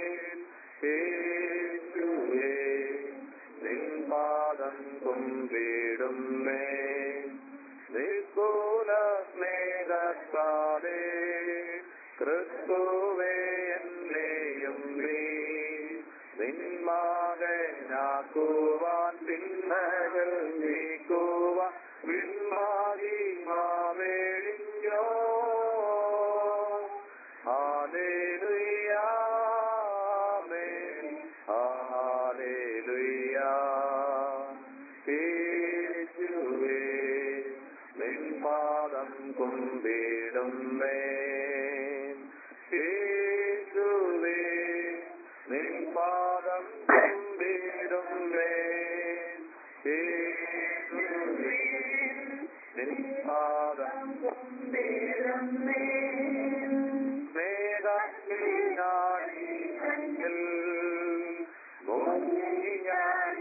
യേശുവേ നിൻപാദം കുമ്പിടുന്നേ നിൽക്കൂല സ്നേഹത്താലേ ക്രിസ്തുവേ എന്നെയും നീ നിന്മാകനാക്കുവാൻ പിന്നകൾ നീക്കുവാൻ വിൺമാകി മാവേഴിഞ്ഞോ ഹാലേലുയാമേൻ ഹാലേലുയാ യേശുവേ നിൻപാദം കുമ്പിടുന്നേ യേശുവേ നിൻ പാദം മേഘത്തിലാടിയിൽ മുങ്ങി ഞാൻ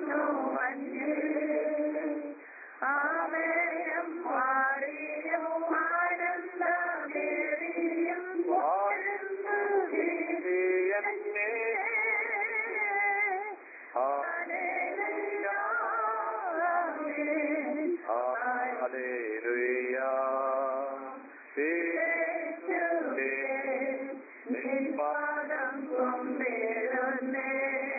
ആമയം മാറിയും ആനന്ദമേറിയും വാഴുന്നു എന്നെ ഹല്ലേലൂയ യേശുവേ നിൻ പാദം കൊണ്ടേറുന്നേ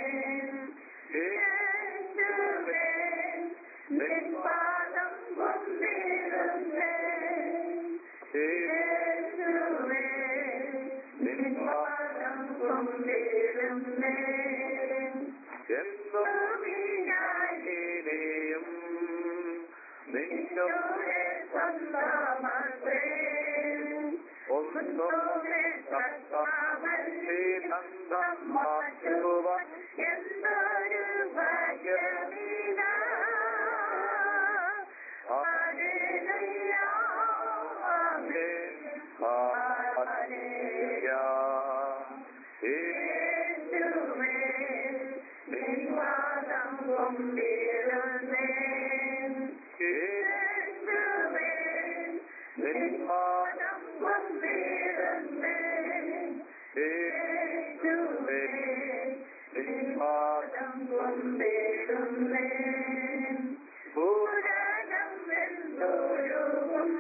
യേശുവേ നിൻ പാദം കൊണ്ടേറുന്നേ യേശുവേ നിൻ പാദം കൊണ്ടേറുന്നേ എന്നും നീയായിരെയും നിന്നോടെ സ്വന്തമേ ഒന്നോടെ സത്താമല്ലിനന്ദം മാറ്റുവാൻ എന്തൊരു ഭാഗ്യമീന യേശുവേ നിൻപാദം കൊണ്ടിരുന്നേ യേശുവേ നിൻപാദം കൊണ്ടിരുന്നേ യേശുവേ നിൻപാദം കൊണ്ടിരുന്നേ പൂരണം വെന്തോഴും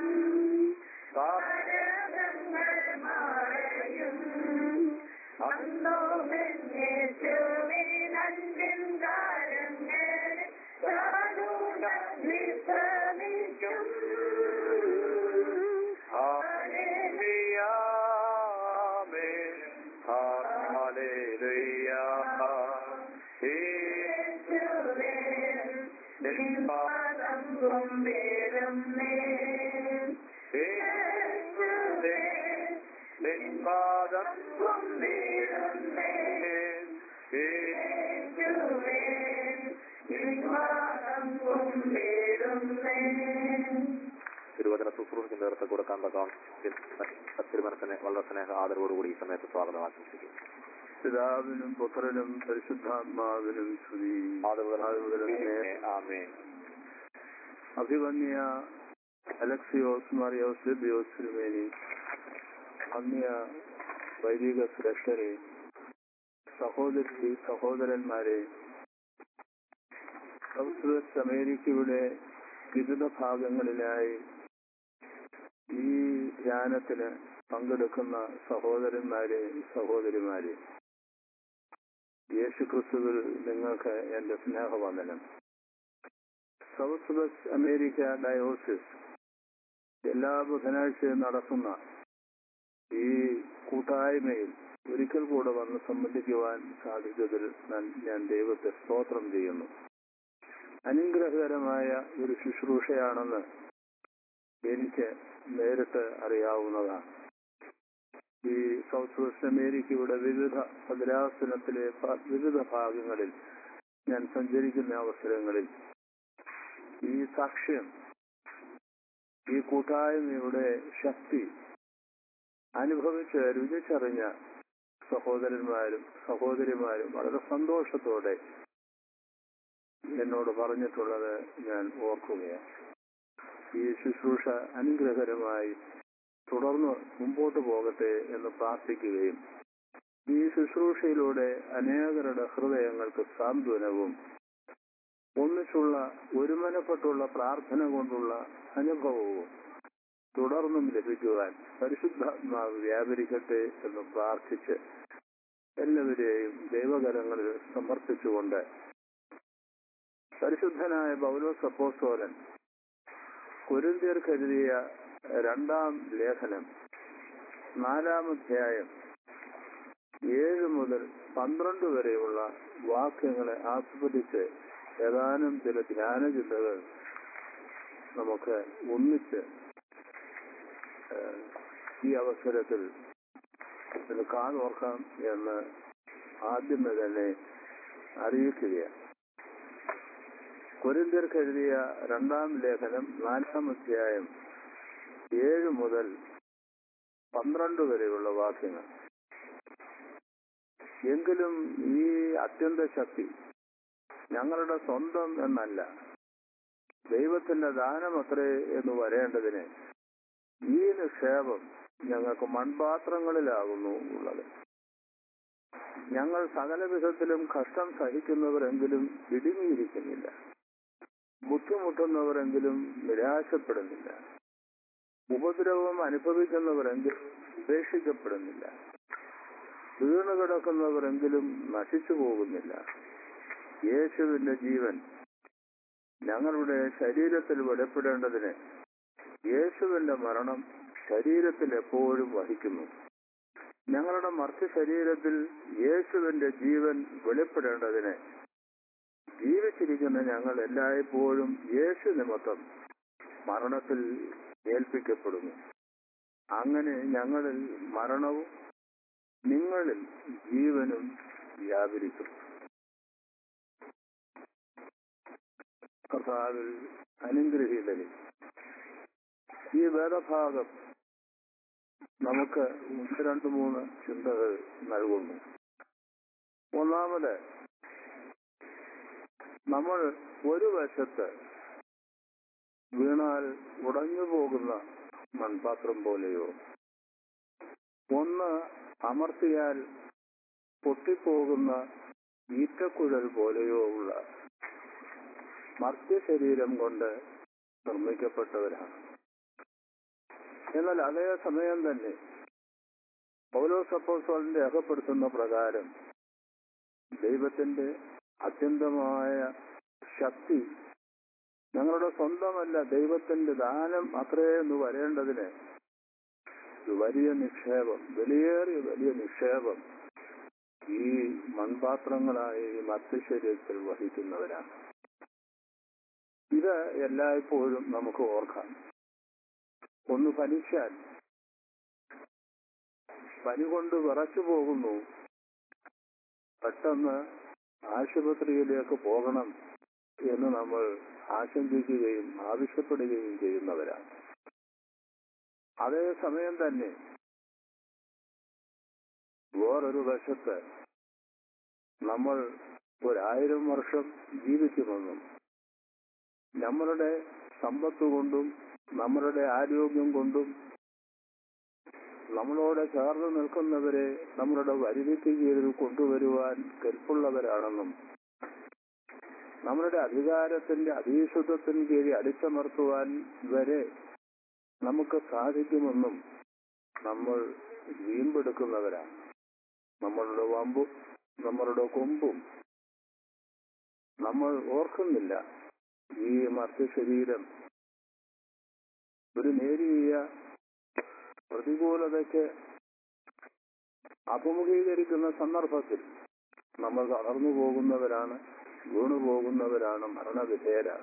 താരകങ്ങൾ മാറയും അന്നോ യേശുവിനൻപിൻ കാലങ്ങൾ വിശ്രമിക്കും പാദം കൊണ്ടിരുന്നേ പാദം കൊണ്ടിരുന്നേ യേശുവേ പാദം കൊണ്ടിരുന്നേ തിരുവചന ശുശ്രൂഷയ്ക്ക് നേതൃത്വം കൊടുക്കാൻ തക്കവണ്ണം തിരുമനസിനെ വളരെ സ്നേഹ ആദരവോടുകൂടി ഈ സമയത്ത് സ്വാഗതം ആശംസിക്കുന്നു പിതാവിനും പുത്രനും പരിശുദ്ധാത്മാവിനും സ്തുതി ആമേൻ അഭിവന്യ അലക്സിയോസ് മാറിയോസ് ലിബിയോസ് തിരുമേനി അന്യ വൈദിക ശ്രേഷ്ഠരെ സഹോദരി സഹോദരന്മാരെ സൗത്ത് വെസ്റ്റ് അമേരിക്കയുടെ വിവിധ ഭാഗങ്ങളിലായി ഈ ധ്യാനത്തിന് പങ്കെടുക്കുന്ന സഹോദരന്മാരെ സഹോദരിമാരെ യേശു ക്രിസ്തുവിൽ നിങ്ങൾക്ക് എന്റെ സ്നേഹവന്ദനം സൗത്ത് വെസ്റ്റ് അമേരിക്ക ഡയോസിസ് എല്ലാ ബുധനാഴ്ചയും നടക്കുന്ന ഈ കൂട്ടായ്മയിൽ ഒരിക്കൽ കൂടെ വന്ന് സംബന്ധിക്കുവാൻ സാധിച്ചതിൽ ഞാൻ- ഞാൻ ദൈവത്തെ സ്തോത്രം ചെയ്യുന്നു അനുഗ്രഹകരമായ ഒരു ശുശ്രൂഷയാണെന്ന് എനിക്ക് നേരിട്ട് അറിയാവുന്നതാണ് ഈ സൗത്ത് വെസ്റ്റ് അമേരിക്കയുടെ വിവിധ ഭദ്രാസനത്തിലെ പ- വിവിധ ഭാഗങ്ങളിൽ ഞാൻ സഞ്ചരിക്കുന്ന അവസരങ്ങളിൽ ഈ സാക്ഷ്യം ഈ കൂട്ടായ്മയുടെ ശക്തി അനുഭവിച്ച് രുചിച്ചറിഞ്ഞ സഹോദരന്മാരും സഹോദരിമാരും വളരെ സന്തോഷത്തോടെ എന്നോട് പറഞ്ഞിട്ടുള്ളത് ഞാൻ ഓർക്കുകയാണ് ഈ ശുശ്രൂഷ അനുഗ്രഹകരമായി തുടർന്ന് മുമ്പോട്ട് പോകട്ടെ എന്ന് പ്രാർത്ഥിക്കുകയും ഈ ശുശ്രൂഷയിലൂടെ അനേകരുടെ ഹൃദയങ്ങൾക്ക് സാന്ത്വനവും ഒന്നിച്ചുള്ള ഒരുമനപ്പെട്ടുള്ള പ്രാർത്ഥന കൊണ്ടുള്ള അനുഭവവും തുടർന്നും ലഭിക്കുവാൻ പരിശുദ്ധാത്മാവ് വ്യാപരിക്കട്ടെ എന്ന് പ്രാർത്ഥിച്ച് എല്ലാവരെയും ദൈവകരങ്ങളിൽ സമർപ്പിച്ചുകൊണ്ട് പരിശുദ്ധനായ പൗലോസ് അപ്പോസ്തോലൻ കുരുന്തിയർക്കെഴുതിയ രണ്ടാം ലേഖനം നാലാം അധ്യായം ഏഴ് മുതൽ പന്ത്രണ്ട് വരെയുള്ള വാക്യങ്ങളെ ആസ്വദിച്ച് ഏതാനും ചില ധ്യാന ചിന്തകൾ നമുക്ക് ഒന്നിച്ച് ഏഹ്, ഈ അവസരത്തിൽ ഇത് കാതോർക്കാം എന്ന് ആദ്യമേ തന്നെ അറിയിക്കുകയാണ് കൊരിന്ത്യർക്ക് എഴുതിയ രണ്ടാം ലേഖനം നാലാം അധ്യായം ഏഴ് മുതൽ പന്ത്രണ്ട് വരെയുള്ള വാക്യങ്ങൾ എങ്കിലും ഈ അത്യന്ത ശക്തി ഞങ്ങളുടെ സ്വന്തം എന്നല്ല ദൈവത്തിന്റെ ദാനമത്രേ എന്ന് വരേണ്ടതിന് ഈ നിക്ഷേപം ഞങ്ങൾക്ക് മൺപാത്രങ്ങളിലാകുന്നു ഉള്ളത് ഞങ്ങൾ സകല വിധത്തിലും കഷ്ടം സഹിക്കുന്നവരെങ്കിലും ഇടുങ്ങിയിരിക്കുന്നില്ല ബുദ്ധിമുട്ടുന്നവരെങ്കിലും നിരാശപ്പെടുന്നില്ല ഉപദ്രവം അനുഭവിക്കുന്നവരെങ്കിലും ഉപേക്ഷിക്കപ്പെടുന്നില്ല വീണു കിടക്കുന്നവരെങ്കിലും നശിച്ചു പോകുന്നില്ല യേശുവിന്റെ ജീവൻ ഞങ്ങളുടെ ശരീരത്തിൽ വെളിപ്പെടേണ്ടതിന് യേശുവിന്റെ മരണം ശരീരത്തിൽ എപ്പോഴും വഹിക്കുന്നു ഞങ്ങളുടെ മർത്തി ശരീരത്തിൽ യേശുവിന്റെ ജീവൻ വെളിപ്പെടേണ്ടതിന് ജീവിച്ചിരിക്കുന്ന ഞങ്ങൾ എല്ലായ്പ്പോഴും യേശു നിമിത്തം മരണത്തിൽ ഏൽപ്പിക്കപ്പെടുന്നു അങ്ങനെ ഞങ്ങളിൽ മരണവും നിങ്ങളിൽ ജീവനും വ്യാപരിക്കും കർത്താവിൽ അനുഗ്രഹീതനെ ഈ വേദഭാഗം നമുക്ക് ഒന്ന് രണ്ട് മൂന്ന് ചിന്തകൾ നൽകുന്നു ഒന്നാമത് നമ്മൾ ഒരു വശത്ത് വീണാൽ ഉടഞ്ഞു പോകുന്ന മൺപാത്രം പോലെയോ ഒന്ന് അമർത്തിയാൽ പൊട്ടിപ്പോകുന്ന ഈറ്റക്കുഴൽ പോലെയോ ഉള്ള മർത്യശരീരം കൊണ്ട് നിർമ്മിക്കപ്പെട്ടവരാണ് എന്നാൽ അതേ സമയം തന്നെ പൗലോസപ്പോസോളിന്റെ അകപ്പെടുത്തുന്ന പ്രകാരം ദൈവത്തിന്റെ അത്യന്തമായ ശക്തി ഞങ്ങളുടെ സ്വന്തമല്ല ദൈവത്തിന്റെ ദാനം അത്രയെന്ന് വരേണ്ടതിന് ഒരു വലിയ നിക്ഷേപം വിലയേറിയ വലിയ നിക്ഷേപം ഈ മൺപാത്രങ്ങളായ ഈ മധ്യശരീരത്തിൽ വഹിക്കുന്നവരാണ് ഇത് എല്ലായ്പ്പോഴും നമുക്ക് ഓർക്കാം ഒന്ന് പനിച്ചാൽ പനി കൊണ്ട് വിറച്ചു പോകുന്നു പെട്ടെന്ന് ആശുപത്രിയിലേക്ക് പോകണം എന്ന് നമ്മൾ ആശങ്കിക്കുകയും ആവശ്യപ്പെടുകയും ചെയ്യുന്നവരാണ് അതേ സമയം തന്നെ വേറൊരു വശത്ത് നമ്മൾ ഒരായിരം വർഷം ജീവിക്കുമെന്നും നമ്മളുടെ സമ്പത്ത് കൊണ്ടും നമ്മളുടെ ആരോഗ്യം കൊണ്ടും നമ്മളോട് ചേർന്ന് നിൽക്കുന്നവരെ നമ്മളുടെ വരുതിക്ക് കീഴിൽ കൊണ്ടുവരുവാൻ കെൽപ്പുള്ളവരാണെന്നും നമ്മളുടെ അധികാരത്തിന്റെ അധീശത്വത്തിന് കീഴിൽ അടിച്ചമർത്തുവാൻ വരെ നമുക്ക് സാധിക്കുമെന്നും നമ്മൾ വീമ്പെടുക്കുന്നവരാണ് നമ്മളുടെ വമ്പും നമ്മളുടെ കൊമ്പും നമ്മൾ ഓർക്കുന്നില്ല ഈ മർത്യശരീരം ഒരു നേരിയ പ്രതികൂലതയ്ക്ക് അഭിമുഖീകരിക്കുന്ന സന്ദർഭത്തിൽ നമ്മൾ തളർന്നു പോകുന്നവരാണ് വീണു പോകുന്നവരാണ് മരണവിധേയരാണ്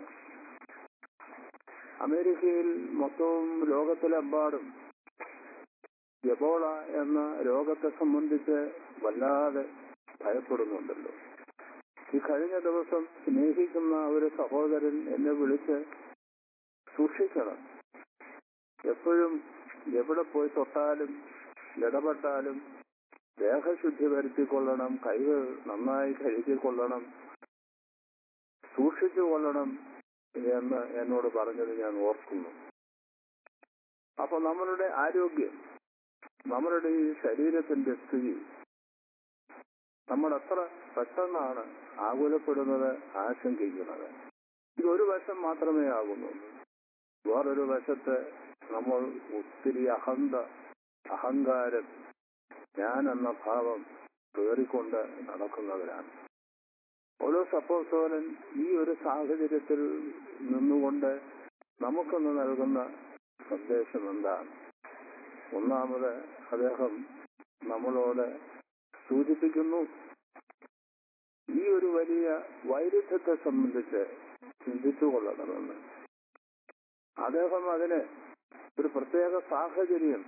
അമേരിക്കയിൽ മൊത്തവും ലോകത്തിലെമ്പാടും എബോള എന്ന രോഗത്തെ സംബന്ധിച്ച് വല്ലാതെ ഭയപ്പെടുന്നുണ്ടല്ലോ ഈ കഴിഞ്ഞ ദിവസം സ്നേഹിക്കുന്ന ഒരു സഹോദരൻ എന്നെ വിളിച്ച് സൂക്ഷിക്കണം എപ്പോഴും എവിടെ പോയി തൊട്ടാലും ഇടപെട്ടാലും ദേഹശുദ്ധി വരുത്തിക്കൊള്ളണം കൈകൾ നന്നായി കഴുകിക്കൊള്ളണം സൂക്ഷിച്ചു കൊള്ളണം എന്ന് എന്നോട് പറഞ്ഞത് ഞാൻ ഓർക്കുന്നു അപ്പൊ നമ്മളുടെ ആരോഗ്യം നമ്മളുടെ ഈ ശരീരത്തിന്റെ സ്ഥിതി നമ്മൾ എത്ര പെട്ടെന്നാണ് ആകുലപ്പെടുന്നത് ആശങ്കിക്കുന്നത് ഇത് ഒരു വശം മാത്രമേ ആകുന്നുള്ളൂ വേറൊരു വശത്ത് നമ്മൾ ഒത്തിരി അഹന്ത അഹങ്കാരം ഞാൻ എന്ന ഭാവം കയറിക്കൊണ്ട് നടക്കുന്നവരാണ് ഓരോ സപ്പോസോലൻ ഈ ഒരു സാഹചര്യത്തിൽ നിന്നുകൊണ്ട് നമുക്കൊന്ന് നൽകുന്ന സന്ദേശം എന്താണ് ഒന്നാമത് അദ്ദേഹം നമ്മളോട് സൂചിപ്പിക്കുന്നു ഈ ഒരു വലിയ വൈരുദ്ധ്യത്തെ സംബന്ധിച്ച് ചിന്തിച്ചുകൊള്ളണമെന്ന് അദ്ദേഹം അതിന് ഒരു പ്രത്യേക സാഹചര്യം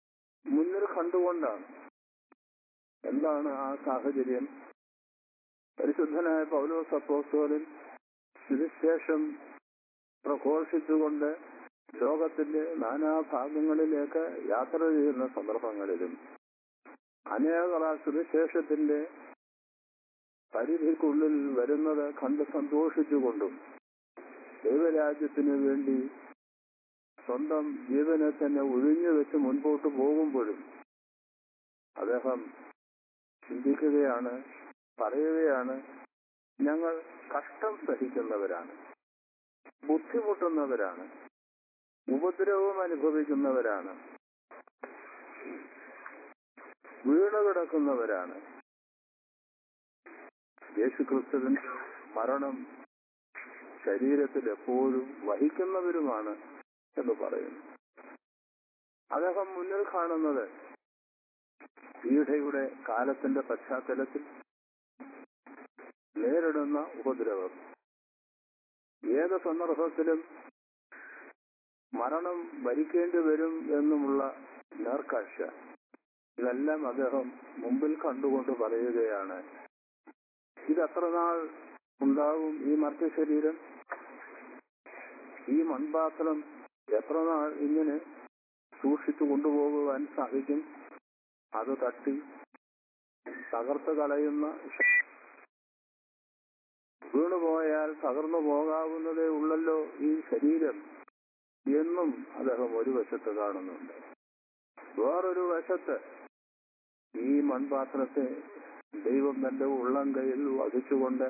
മുന്നിൽ കണ്ടുകൊണ്ടാണ് എന്താണ് ആ സാഹചര്യം പരിശുദ്ധനായ പൗലോസ് അപ്പോസ്തോലൻ സുവിശേഷം പ്രഘോഷിച്ചുകൊണ്ട് ലോകത്തിന്റെ നാനാഭാഗങ്ങളിലേക്ക് യാത്ര ചെയ്യുന്ന സന്ദർഭങ്ങളിലും അനേകർ ആ സുവിശേഷത്തിന്റെ പരിധിക്കുള്ളിൽ വരുന്നത് കണ്ട് സന്തോഷിച്ചുകൊണ്ടും ദൈവരാജ്യത്തിനു വേണ്ടി സ്വന്തം ജീവനെ തന്നെ ഒഴിഞ്ഞു വെച്ച് മുൻപോട്ട് പോകുമ്പോഴും അദ്ദേഹം ചിന്തിക്കുകയാണ് പറയുകയാണ് ഞങ്ങൾ കഷ്ടം സഹിക്കുന്നവരാണ് ബുദ്ധിമുട്ടുന്നവരാണ് ഉപദ്രവം അനുഭവിക്കുന്നവരാണ് വീണ് കിടക്കുന്നവരാണ് യേശുക്രിസ്തുവിന്റെ മരണം ശരീരത്തിൽ എപ്പോഴും വഹിക്കുന്നവരുമാണ് എന്ന് പറയുന്നു അദ്ദേഹം മുന്നിൽ കാണുന്നത് പീഠയുടെ കാലത്തിന്റെ പശ്ചാത്തലത്തിൽ നേരിടുന്ന ഉപദ്രവം ഏത് സന്ദർഭത്തിലും മരണം വരിക്കേണ്ടി വരും എന്നുമുള്ള നേർക്കാഴ്ച ഇതെല്ലാം അദ്ദേഹം മുമ്പിൽ കണ്ടുകൊണ്ട് പറയുകയാണ് ഇത് എത്ര നാൾ ഉണ്ടാവും ഈ മർത്യശരീരം ഈ മൺപാത്രം എത്ര നാൾ ഇങ്ങനെ സൂക്ഷിച്ചു കൊണ്ടുപോകുവാൻ സാധിക്കും അത് തട്ടി തകർത്ത് കളയുന്ന വീണുപോയാൽ തകർന്നു പോകാവുന്നതേ ഉള്ളല്ലോ ഈ ശരീരം എന്നും അദ്ദേഹം ഒരു വശത്ത് കാണുന്നുണ്ട് വേറൊരു വശത്ത് ഈ മൺപാത്രത്തെ ദൈവം തന്റെ ഉള്ളം കയ്യിൽ വഹിച്ചുകൊണ്ട്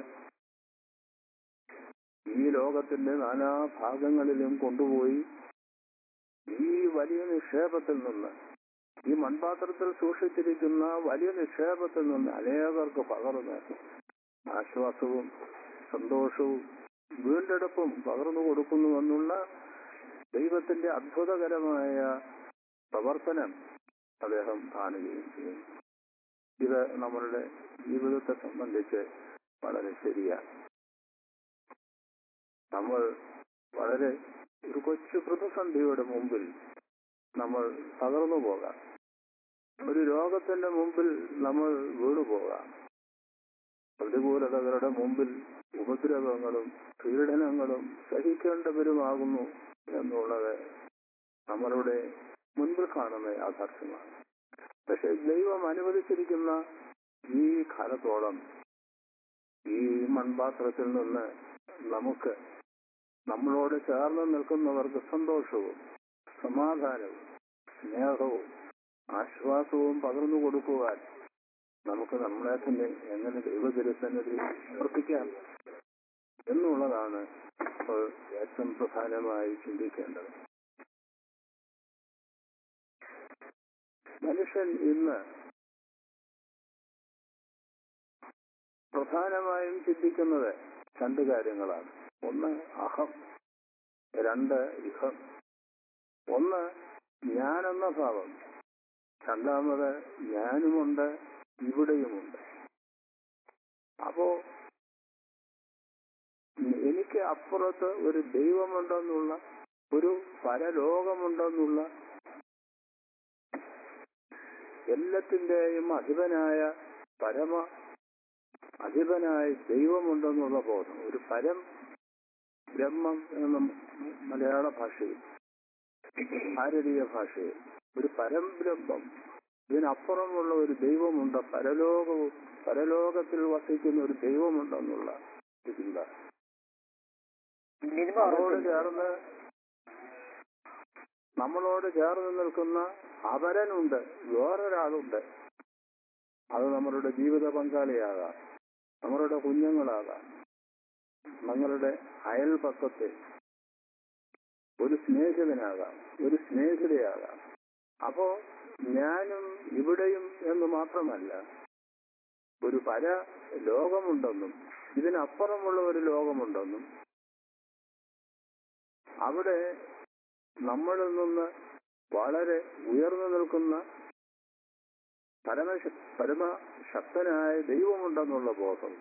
ഈ ലോകത്തിന്റെ നാനാഭാഗങ്ങളിലും കൊണ്ടുപോയി ഈ വലിയ നിക്ഷേപത്തിൽ നിന്ന് ഈ മൺപാത്രത്തിൽ സൂക്ഷിച്ചിരിക്കുന്ന വലിയ നിക്ഷേപത്തിൽ നിന്ന് അനേകർക്ക് പകർന്ന് ആശ്വാസവും സന്തോഷവും വീണ്ടെടുപ്പും പകർന്നു കൊടുക്കുന്നുവെന്നുള്ള ദൈവത്തിന്റെ അത്ഭുതകരമായ പ്രവർത്തനം അദ്ദേഹം കാണുകയും ചെയ്യും ഇത് നമ്മളുടെ ജീവിതത്തെ സംബന്ധിച്ച് വളരെ ശരിയാണ് നമ്മൾ വളരെ ഒരു കൊച്ചു പ്രതിസന്ധിയുടെ മുമ്പിൽ നമ്മൾ തകർന്നു പോകാം ഒരു രോഗത്തിന്റെ മുമ്പിൽ നമ്മൾ വീണുപോകാം പ്രതികൂലതകളുടെ മുമ്പിൽ ഉപദ്രവങ്ങളും പീഡനങ്ങളും സഹിക്കേണ്ടവരുമാകുന്നു എന്നുള്ളത് നമ്മളുടെ മുൻപിൽ കാണുന്ന യാഥാർത്ഥ്യമാണ് പക്ഷെ ദൈവം അനുവദിച്ചിരിക്കുന്ന ഈ കാലത്തോളം ഈ മൺപാത്രത്തിൽ നിന്ന് നമുക്ക് നമ്മളോട് ചേർന്ന് നിൽക്കുന്നവർക്ക് സന്തോഷവും സമാധാനവും സ്നേഹവും ആശ്വാസവും പകർന്നു കൊടുക്കുവാൻ നമുക്ക് നമ്മളെ തന്നെ എങ്ങനെ ദൈവചരിത്രത്തിൽ സമർപ്പിക്കാം എന്നുള്ളതാണ് ഇപ്പോൾ ഏറ്റവും പ്രധാനമായി ചിന്തിക്കേണ്ടത് മനുഷ്യൻ ഇന്ന് പ്രധാനമായും ചിന്തിക്കുന്നത് രണ്ട് കാര്യങ്ങളാണ് ഒന്ന് അഹം രണ്ട് ഇഹം ഒന്ന് ഞാനെന്ന ഭാവം രണ്ടാമത് ഞാനുമുണ്ട് ഇവിടെയുമുണ്ട് അപ്പോ എനിക്ക് അപ്പുറത്ത് ഒരു ദൈവമുണ്ടെന്നുള്ള ഒരു പരലോകമുണ്ടെന്നുള്ള എല്ലാത്തിന്റെയും അധിപനായ പരമ അധിപനായ ദൈവമുണ്ടെന്നുള്ള ബോധം ഒരു പരം ബ്രഹ്മം എന്ന മലയാള ഭാഷയിൽ ഭാരതീയ ഭാഷയിൽ ഒരു പരംബ്രഹ്മം ഇതിനപ്പുറമുള്ള ഒരു ദൈവമുണ്ട് പരലോകവും പരലോകത്തിൽ വസിക്കുന്ന ഒരു ദൈവമുണ്ടെന്നുള്ള ചിന്ത നമ്മളോട് ചേർന്ന് നമ്മളോട് ചേർന്ന് നിൽക്കുന്ന അപരനുണ്ട് വേറൊരാളുണ്ട് അത് നമ്മളുടെ ജീവിത പങ്കാളിയാകാം നമ്മളുടെ കുഞ്ഞുങ്ങളാകാം നമ്മളുടെ അയൽപക്കത്തെ ഒരു സ്നേഹിതനാകാം ഒരു സ്നേഹിതയാകാം അപ്പോ ഞാനും ഇവിടെയും എന്ന് മാത്രമല്ല ഒരു പര ലോകമുണ്ടെന്നും ഇതിനപ്പുറമുള്ള ഒരു ലോകമുണ്ടെന്നും അവിടെ നമ്മളിൽ നിന്ന് വളരെ ഉയർന്നു നിൽക്കുന്ന പരമശ പരമശക്തനായ ദൈവമുണ്ടെന്നുള്ള ബോധം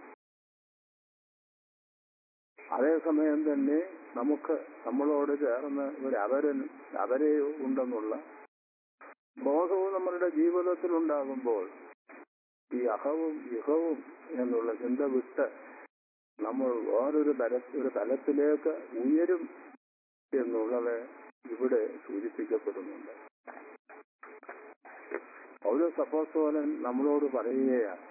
അതേസമയം തന്നെ നമുക്ക് നമ്മളോട് ചേർന്ന് ഒരു അവരൻ അവരെ ഉണ്ടെന്നുള്ള ബോധവും നമ്മളുടെ ജീവിതത്തിൽ ഉണ്ടാകുമ്പോൾ ഈ അഹവും യുഹവും എന്നുള്ള ചിന്ത വിട്ട് നമ്മൾ വേറൊരു തല ഒരു തലത്തിലേക്ക് ഉയരും എന്നുള്ളത് ഇവിടെ സൂചിപ്പിക്കപ്പെടുന്നുണ്ട് ഓരോ സപ്പോസോലൻ നമ്മളോട് പറയുകയാണ്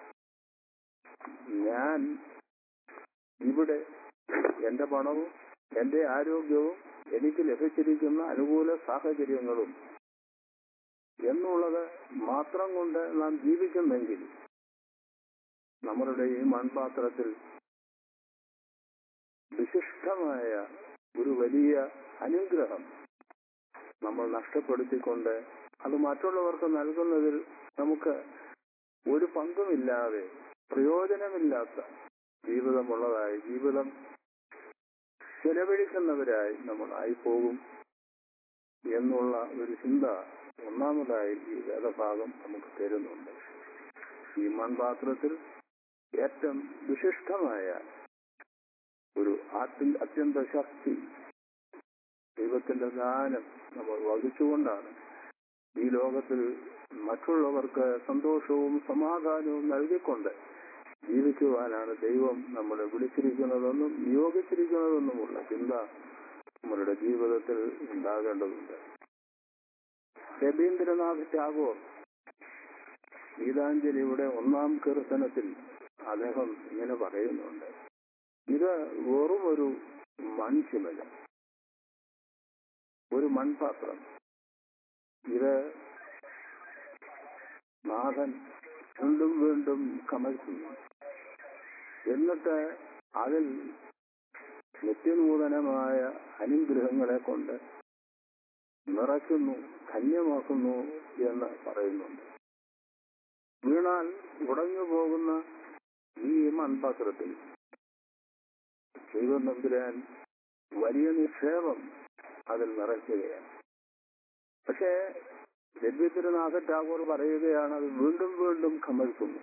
ഞാൻ ഇവിടെ എന്റെ പണവും എന്റെ ആരോഗ്യവും എനിക്ക് ലഭിച്ചിരിക്കുന്ന അനുകൂല സാഹചര്യങ്ങളും എന്നുള്ളത് മാത്രം കൊണ്ട് നാം ജീവിക്കുന്നെങ്കിൽ നമ്മളുടെ ഈ മൺപാത്രത്തിൽ വിശിഷ്ടമായ ഒരു വലിയ അനുഗ്രഹം നമ്മൾ നഷ്ടപ്പെടുത്തിക്കൊണ്ട് അത് മറ്റുള്ളവർക്ക് നൽകുന്നതിൽ നമുക്ക് ഒരു പങ്കുമില്ലാതെ പ്രയോജനമില്ലാത്ത ജീവിതമുള്ളതായി ജീവിതം ചെലവഴിക്കുന്നവരായി നമ്മൾ ആയിപ്പോകും എന്നുള്ള ഒരു ചിന്ത ഒന്നാമതായി ഈ വേദഭാഗം നമുക്ക് തരുന്നുണ്ട് ഈ മൺപാത്രത്തിൽ ഏറ്റവും വിശിഷ്ടമായ ഒരു അത്യ അത്യന്ത ശക്തി ദൈവത്തിന്റെ ദാനം നമ്മൾ വഹിച്ചുകൊണ്ടാണ് ഈ ലോകത്തിൽ മറ്റുള്ളവർക്ക് സന്തോഷവും സമാധാനവും നൽകിക്കൊണ്ട് ജീവിക്കുവാനാണ് ദൈവം നമ്മളെ വിളിച്ചിരിക്കുന്നതെന്നും നിയോഗിച്ചിരിക്കുന്നതെന്നുമുള്ള ചിന്ത നമ്മളുടെ ജീവിതത്തിൽ ഉണ്ടാകേണ്ടതുണ്ട് രവീന്ദ്രനാഥ് ടാഗോർ ഗീതാഞ്ജലിയുടെ ഒന്നാം കീർത്തനത്തിൽ അദ്ദേഹം ഇങ്ങനെ പറയുന്നുണ്ട് ഇത് വെറും ഒരു മൺചിമല ഒരു മൺപാത്രം ഇത് നാഥൻ വീണ്ടും വീണ്ടും കമഴ്ത്തുന്നു എന്നിട്ട് അതിൽ നിത്യനൂതനമായ അനുഗ്രഹങ്ങളെ കൊണ്ട് നിറയ്ക്കുന്നു ധന്യമാക്കുന്നു എന്ന് പറയുന്നുണ്ട് വീണാൽ ഉടഞ്ഞു പോകുന്ന ഈ മൺപാത്രത്തിൽ ദൈവം നമ്പുരാൻ വലിയ നിക്ഷേപം അതിൽ നിറയ്ക്കുകയാണ് പക്ഷേ രവീന്ദ്രനാഥ ടാഗോർ പറയുകയാണ് അത് വീണ്ടും വീണ്ടും കമഴ്ത്തുന്നു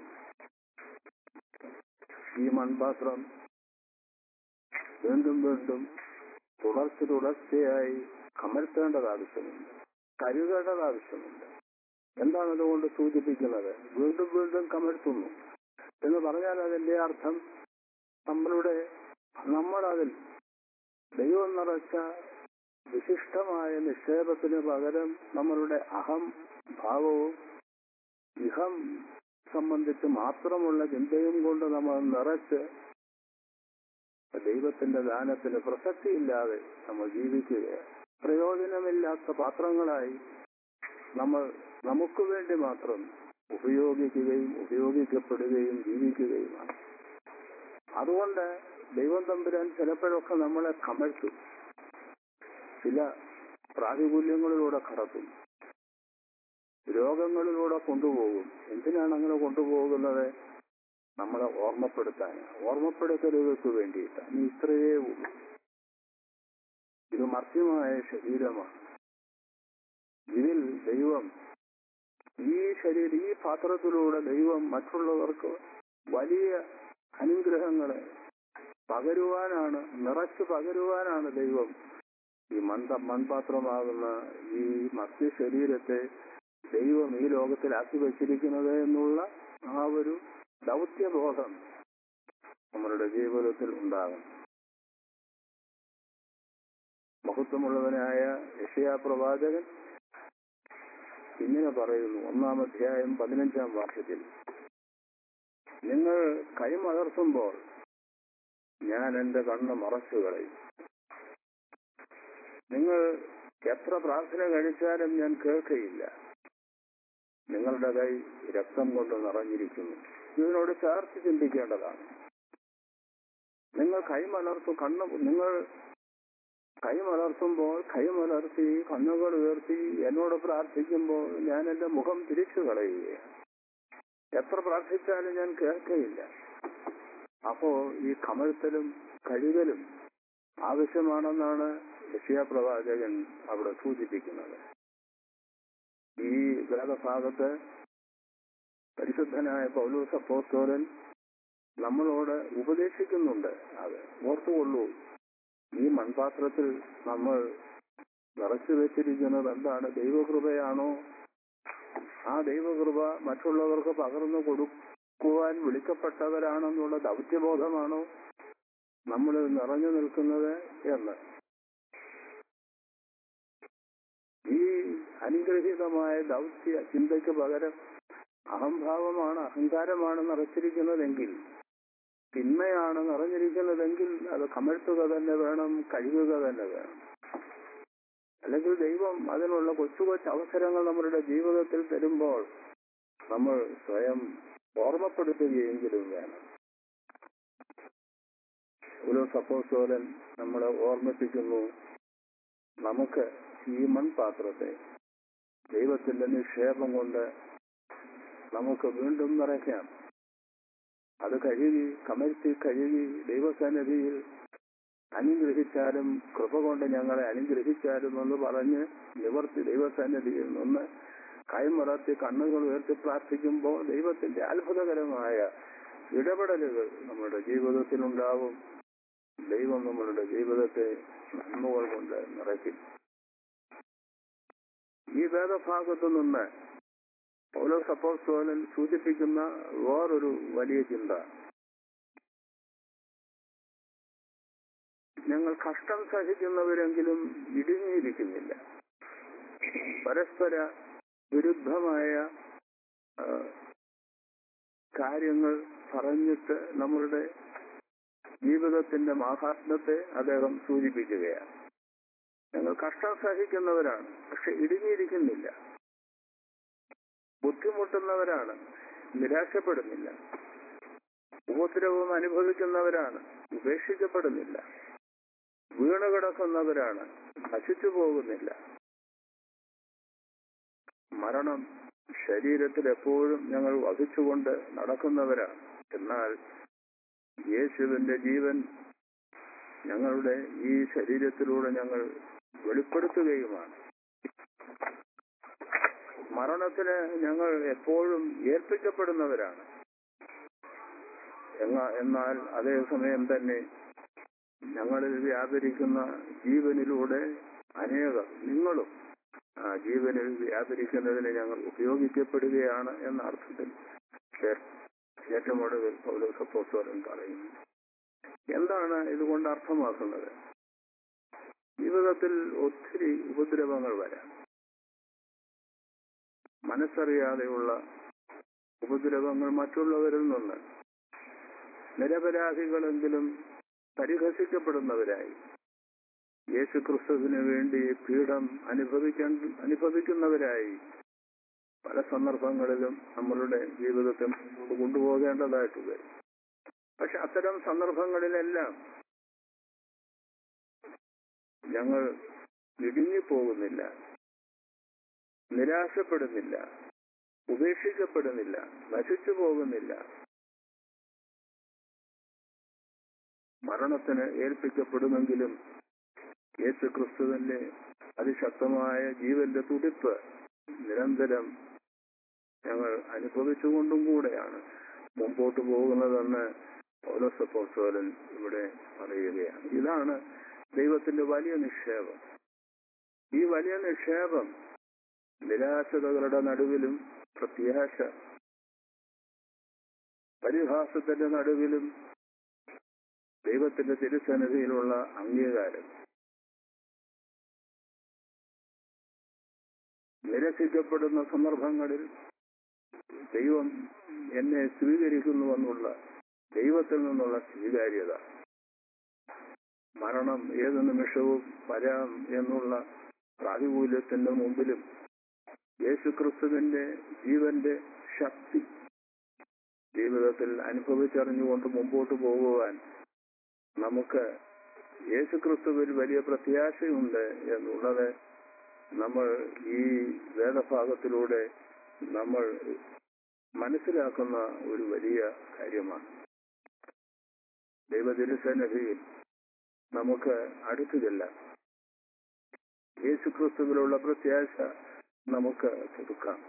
ഈ മൺപാത്രം വീണ്ടും വീണ്ടും തുടർച്ച തുടർച്ചയായി കമഴ്ത്തേണ്ടത് ആവശ്യമുണ്ട് കരുകേണ്ടത് ആവശ്യമുണ്ട് എന്താണ് അതുകൊണ്ട് സൂചിപ്പിക്കുന്നത് വീണ്ടും വീണ്ടും കമഴ്ത്തുന്നു എന്ന് പറഞ്ഞാൽ അതിന്റെ അർത്ഥം നമ്മളുടെ നമ്മളതിൽ ദൈവം നിറച്ച വിശിഷ്ടമായ നിക്ഷേപത്തിന് പകരം നമ്മളുടെ അഹം ഭാവവും ഇഹം സംബന്ധിച്ച് മാത്രമുള്ള ചിന്തയും കൊണ്ട് നമ്മൾ നിറച്ച് ദൈവത്തിന്റെ ദാനത്തിന് പ്രസക്തിയില്ലാതെ നമ്മൾ ജീവിക്കുകയാണ് പ്രയോജനമില്ലാത്ത പാത്രങ്ങളായി നമ്മൾ നമുക്ക് വേണ്ടി മാത്രം ഉപയോഗിക്കുകയും ഉപയോഗിക്കപ്പെടുകയും ജീവിക്കുകയുമാണ് അതുകൊണ്ട് ദൈവം തമ്പുരാൻ ചിലപ്പോഴൊക്കെ നമ്മളെ കമഴ്ത്തും ചില പ്രാതികൂല്യങ്ങളിലൂടെ കടത്തും രോഗങ്ങളിലൂടെ കൊണ്ടുപോകും എന്തിനാണ് അങ്ങനെ കൊണ്ടുപോകുന്നത് നമ്മളെ ഓർമ്മപ്പെടുത്താൻ ഓർമ്മപ്പെടുത്തലുകൾക്ക് വേണ്ടിയിട്ട് നീ ഇത്രയേ ഉള്ളൂ ഇത് മർത്യമായ ശരീരമാണ് ഇതിൽ ദൈവം ഈ ശരീരം ഈ പാത്രത്തിലൂടെ ദൈവം മറ്റുള്ളവർക്ക് വലിയ അനുഗ്രഹങ്ങളെ പകരുവാനാണ് നിറച്ചു പകരുവാനാണ് ദൈവം ഈ മൺത മൺപാത്രമാകുന്ന ഈ മത്സ്യ ശരീരത്തെ ദൈവം ഈ ലോകത്തിലാക്കി വച്ചിരിക്കുന്നത് എന്നുള്ള ആ ഒരു ദൗത്യബോധം നമ്മളുടെ ജീവിതത്തിൽ ഉണ്ടാകും മഹത്വമുള്ളവനായ യഷയാ പ്രവാചകൻ ഇങ്ങനെ പറയുന്നു ഒന്നാം അധ്യായം പതിനഞ്ചാം വാക്യത്തിൽ നിങ്ങൾ കൈമലർത്തുമ്പോൾ ഞാൻ എന്റെ കണ്ണ് മറച്ചു കളയും നിങ്ങൾ എത്ര പ്രാർത്ഥന കഴിച്ചാലും ഞാൻ കേൾക്കയില്ല നിങ്ങളുടെ കൈ രക്തം കൊണ്ട് നിറഞ്ഞിരിക്കുന്നു ഇതിനോട് ചേർത്ത് ചിന്തിക്കേണ്ടതാണ് നിങ്ങൾ കൈമലർത്തു കണ്ണ് നിങ്ങൾ കൈമലർത്തുമ്പോൾ കൈമലർത്തി കണ്ണുകൾ ഉയർത്തി എന്നോട് പ്രാർത്ഥിക്കുമ്പോൾ ഞാൻ എന്റെ മുഖം തിരിച്ചു കളയുകയാണ് എത്ര പ്രാർത്ഥിച്ചാലും ഞാൻ കേൾക്കയില്ല അപ്പോ ഈ കമഴ്ത്തലും കഴുകലും ആവശ്യമാണെന്നാണ് യശിയ പ്രവാചകൻ അവിടെ സൂചിപ്പിക്കുന്നത് ഈ വേദഭാഗത്ത് പരിശുദ്ധനായ പൗലൂസ് അപ്പോസ്തോലൻ നമ്മളോട് ഉപദേശിക്കുന്നുണ്ട് അത് ഓർത്തുകൊള്ളൂ ഈ മൺപാത്രത്തിൽ നമ്മൾ നിറച്ചു വെച്ചിരിക്കുന്നത് എന്താണ് ദൈവകൃപയാണോ ആ ദൈവകൃപ മറ്റുള്ളവർക്ക് പകർന്നു കൊടു ക്കുവാൻ വിളിക്കപ്പെട്ടവരാണെന്നുള്ള ദൗത്യബോധമാണോ നമ്മൾ നിറഞ്ഞു നിൽക്കുന്നത് എന്ന് ഈ അനുഗ്രഹീതമായ ദൗത്യ ചിന്തയ്ക്ക് പകരം അഹംഭാവമാണ് അഹങ്കാരമാണ് നിറച്ചിരിക്കുന്നതെങ്കിൽ തിന്മയാണ് നിറഞ്ഞിരിക്കുന്നതെങ്കിൽ അത് കമഴ്ത്തുക തന്നെ വേണം കഴുകുക തന്നെ വേണം അല്ലെങ്കിൽ ദൈവം അതിനുള്ള കൊച്ചു കൊച്ചു അവസരങ്ങൾ നമ്മുടെ ജീവിതത്തിൽ തരുമ്പോൾ നമ്മൾ സ്വയം ഓർമ്മപ്പെടുത്തുകയെങ്കിലും വേണം ഒരു സപ്പോസോലൻ നമ്മളെ ഓർമ്മിപ്പിക്കുന്നു നമുക്ക് ഈ മൺപാത്രത്തെ ദൈവത്തിന്റെ നിക്ഷേപം കൊണ്ട് നമുക്ക് വീണ്ടും നിറയ്ക്കാം അത് കഴുകി കമഴ്ത്തി കഴുകി ദൈവസന്നിധിയിൽ അനുഗ്രഹിച്ചാലും കൃപ കൊണ്ട് ഞങ്ങളെ അനുഗ്രഹിച്ചാലും എന്ന് പറഞ്ഞ് നിവർത്തി ദൈവസന്നിധിയിൽ നിന്ന് കൈമുറത്തി കണ്ണുകൾ ഉയർത്തി പ്രാർത്ഥിക്കുമ്പോൾ ദൈവത്തിന്റെ അത്ഭുതകരമായ ഇടപെടലുകൾ നമ്മുടെ ജീവിതത്തിലുണ്ടാവും ദൈവം നമ്മളുടെ ജീവിതത്തെ നന്മകൾ കൊണ്ട് നിറയ്ക്കും ഈ വേദഭാഗത്തു നിന്ന് പൗലോ സപ്പോസ്തോലൻ സൂചിപ്പിക്കുന്ന വേറൊരു വലിയ ചിന്ത ഞങ്ങൾ കഷ്ടം സഹിക്കുന്നവരെങ്കിലും ഇടുങ്ങിയിരിക്കുന്നില്ല പരസ്പര വിരുദ്ധമായ ആ, കാര്യങ്ങൾ പറഞ്ഞിട്ട് നമ്മളുടെ ജീവിതത്തിന്റെ മാഹാത്മ്യത്തെ അദ്ദേഹം സൂചിപ്പിക്കുകയാണ് ഞങ്ങൾ കഷ്ടം സഹിക്കുന്നവരാണ് പക്ഷെ ഇടുങ്ങിയിരിക്കുന്നില്ല ബുദ്ധിമുട്ടുന്നവരാണ് നിരാശപ്പെടുന്നില്ല ഉപദ്രവം അനുഭവിക്കുന്നവരാണ് ഉപേക്ഷിക്കപ്പെടുന്നില്ല വീണുകിടക്കുന്നവരാണ് നശിച്ചു പോകുന്നില്ല മരണം ശരീരത്തിൽ എപ്പോഴും ഞങ്ങൾ വഹിച്ചുകൊണ്ട് നടക്കുന്നവരാണ് എന്നാൽ യേശുവിന്റെ ജീവൻ ഞങ്ങളുടെ ഈ ശരീരത്തിലൂടെ ഞങ്ങൾ വെളിപ്പെടുത്തുകയുമാണ് മരണത്തിന് ഞങ്ങൾ എപ്പോഴും ഏൽപ്പിക്കപ്പെടുന്നവരാണ് എന്ന- എന്നാൽ അതേസമയം തന്നെ ഞങ്ങളിൽ വ്യാപരിക്കുന്ന ജീവനിലൂടെ അനേകം നിങ്ങളും ആ ജീവനിൽ വ്യാപരിക്കുന്നതിന് ഞങ്ങൾ ഉപയോഗിക്കപ്പെടുകയാണ് എന്ന അർത്ഥത്തിൽ ചേ- ഏറ്റവും ഒടുവിൽ പൗലോസപ്പോസ്തലൻ പറയുന്നു എന്താണ് ഇതുകൊണ്ട് അർത്ഥമാക്കുന്നത് ജീവിതത്തിൽ ഒത്തിരി ഉപദ്രവങ്ങൾ വരാം മനസ്സറിയാതെയുള്ള ഉപദ്രവങ്ങൾ മറ്റുള്ളവരിൽ നിന്ന് നിരപരാധികളെങ്കിലും പരിഹസിക്കപ്പെടുന്നവരായി യേശു ക്രിസ്തുവിന് വേണ്ടി പീഠം അനുഭവിക്കാൻ അനുഭവിക്കുന്നവരായി പല സന്ദർഭങ്ങളിലും നമ്മളുടെ ജീവിതത്തെ മുന്നോട്ട് കൊണ്ടുപോകേണ്ടതായിട്ട് വരും പക്ഷെ അത്തരം സന്ദർഭങ്ങളിലെല്ലാം ഞങ്ങൾ ഇടുങ്ങിപ്പോകുന്നില്ല നിരാശപ്പെടുന്നില്ല ഉപേക്ഷിക്കപ്പെടുന്നില്ല നശിച്ചു പോകുന്നില്ല മരണത്തിന് ഏൽപ്പിക്കപ്പെടുമെങ്കിലും യേശു ക്രിസ്തുവിന്റെ അതിശക്തമായ ജീവന്റെ തുടിപ്പ് നിരന്തരം ഞങ്ങൾ അനുഭവിച്ചുകൊണ്ടും കൂടെയാണ് മുമ്പോട്ട് പോകുന്നതെന്ന് പൗലോസപ്പോസ്തലൻ ഇവിടെ പറയുകയാണ് ഇതാണ് ദൈവത്തിന്റെ വലിയ നിക്ഷേപം ഈ വലിയ നിക്ഷേപം നിരാശതകളുടെ നടുവിലും പ്രത്യാശ പരിഹാസത്തിന്റെ നടുവിലും ദൈവത്തിന്റെ തിരുസന്നിധിയിലുള്ള അംഗീകാരം നിരസിക്കപ്പെടുന്ന സന്ദർഭങ്ങളിൽ ദൈവം എന്നെ സ്വീകരിക്കുന്നുവെന്നുള്ള ദൈവത്തിൽ നിന്നുള്ള സ്വീകാര്യത മരണം ഏത് നിമിഷവും വരാം എന്നുള്ള പ്രാതികൂല്യത്തിന്റെ മുമ്പിലും യേശുക്രിസ്തുവിന്റെ ജീവന്റെ ശക്തി ജീവിതത്തിൽ അനുഭവിച്ചറിഞ്ഞുകൊണ്ട് മുമ്പോട്ട് പോകുവാൻ നമുക്ക് യേശുക്രിസ്തുവിൽ വലിയ പ്രത്യാശയുണ്ട് എന്നുള്ളത് നമ്മൾ ഈ വേദഭാഗത്തിലൂടെ നമ്മൾ മനസ്സിലാക്കുന്ന ഒരു വലിയ കാര്യമാണ് ദൈവതിരുസന്നിധിയിൽ നമുക്ക് അടുത്തു ചെല്ലാം യേശുക്രിസ്തുവിലുള്ള പ്രത്യാശ നമുക്ക് പുതുക്കാം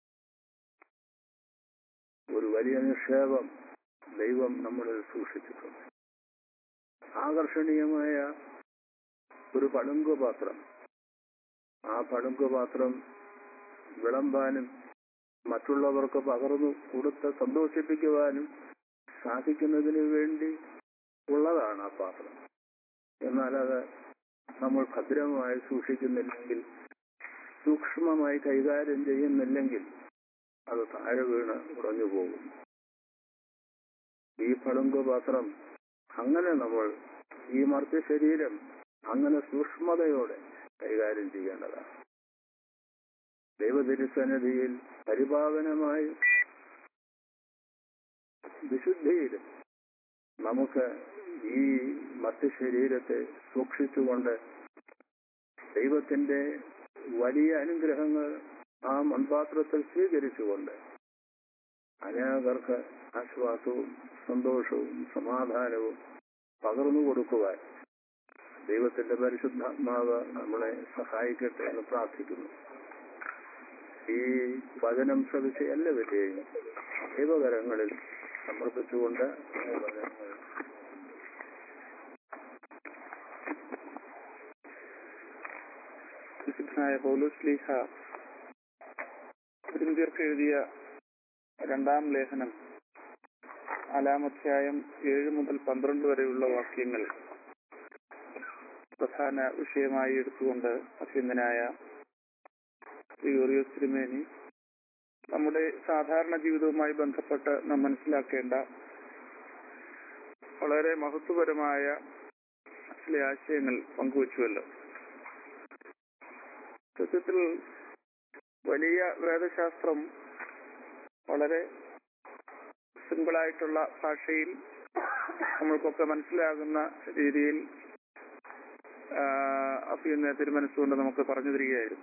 ഒരു വലിയ നിക്ഷേപം ദൈവം നമ്മളിൽ സൂക്ഷിച്ചിട്ടുണ്ട് ആകർഷണീയമായ ഒരു പളുങ്കുപാത്രം ആ പളുങ്കുപാത്രം വിളമ്പാനും മറ്റുള്ളവർക്ക് പകർന്നു കൊടുത്ത് സന്തോഷിപ്പിക്കുവാനും സാധിക്കുന്നതിന് വേണ്ടി ഉള്ളതാണ് ആ പാത്രം എന്നാൽ അത് നമ്മൾ ഭദ്രമായി സൂക്ഷിക്കുന്നില്ലെങ്കിൽ സൂക്ഷ്മമായി കൈകാര്യം ചെയ്യുന്നില്ലെങ്കിൽ അത് താഴെ വീണ് ഉടഞ്ഞു പോകും ഈ പളുങ്ക് പാത്രം അങ്ങനെ നമ്മൾ ഈ മർദ്ദ ശരീരം അങ്ങനെ സൂക്ഷ്മതയോടെ കൈകാര്യം ചെയ്യേണ്ടതാണ് ദൈവതിരുസന്നിധിയിൽ പരിപാവനമായി വിശുദ്ധിയിലും നമുക്ക് ഈ മറ്റ് ശരീരത്തെ സൂക്ഷിച്ചുകൊണ്ട് ദൈവത്തിന്റെ വലിയ അനുഗ്രഹങ്ങൾ ആ മൺപാത്രത്തിൽ സ്വീകരിച്ചുകൊണ്ട് അനേകർക്ക് ആശ്വാസവും സന്തോഷവും സമാധാനവും പകർന്നു കൊടുക്കുവാൻ ദൈവത്തിന്റെ പരിശുദ്ധാത്മാവ് നമ്മളെ സഹായിക്കട്ടെ എന്ന് പ്രാർത്ഥിക്കുന്നു ഈ വചനം ശ്രവിച്ച എല്ലാവരെയും ദൈവകരങ്ങളിൽ സമർപ്പിച്ചുകൊണ്ട് ഈ വചനങ്ങൾ വിശുദ്ധനായ പൗലോസ് ലീഹ തിരുന്തിയർക്ക് എഴുതിയ രണ്ടാം ലേഖനം നാലാം അധ്യായം ഏഴ് മുതൽ പന്ത്രണ്ട് വരെയുള്ള വാക്യങ്ങൾ പ്രധാന വിഷയമായി എടുത്തുകൊണ്ട് അത്യന്തനായ ഗ്രിഗോറിയോസ് തിരുമേനി നമ്മുടെ സാധാരണ ജീവിതവുമായി ബന്ധപ്പെട്ട് നാം മനസ്സിലാക്കേണ്ട വളരെ മഹത്വപരമായ ചില ആശയങ്ങൾ പങ്കുവച്ചുവല്ലോ സത്യത്തിൽ വലിയ വേദശാസ്ത്രം വളരെ സിമ്പിളായിട്ടുള്ള ഭാഷയിൽ നമ്മൾക്കൊക്കെ മനസ്സിലാകുന്ന രീതിയിൽ അഭിയുന്ന തിരുമനസ്സുകൊണ്ട് നമുക്ക് പറഞ്ഞു തരികയായിരുന്നു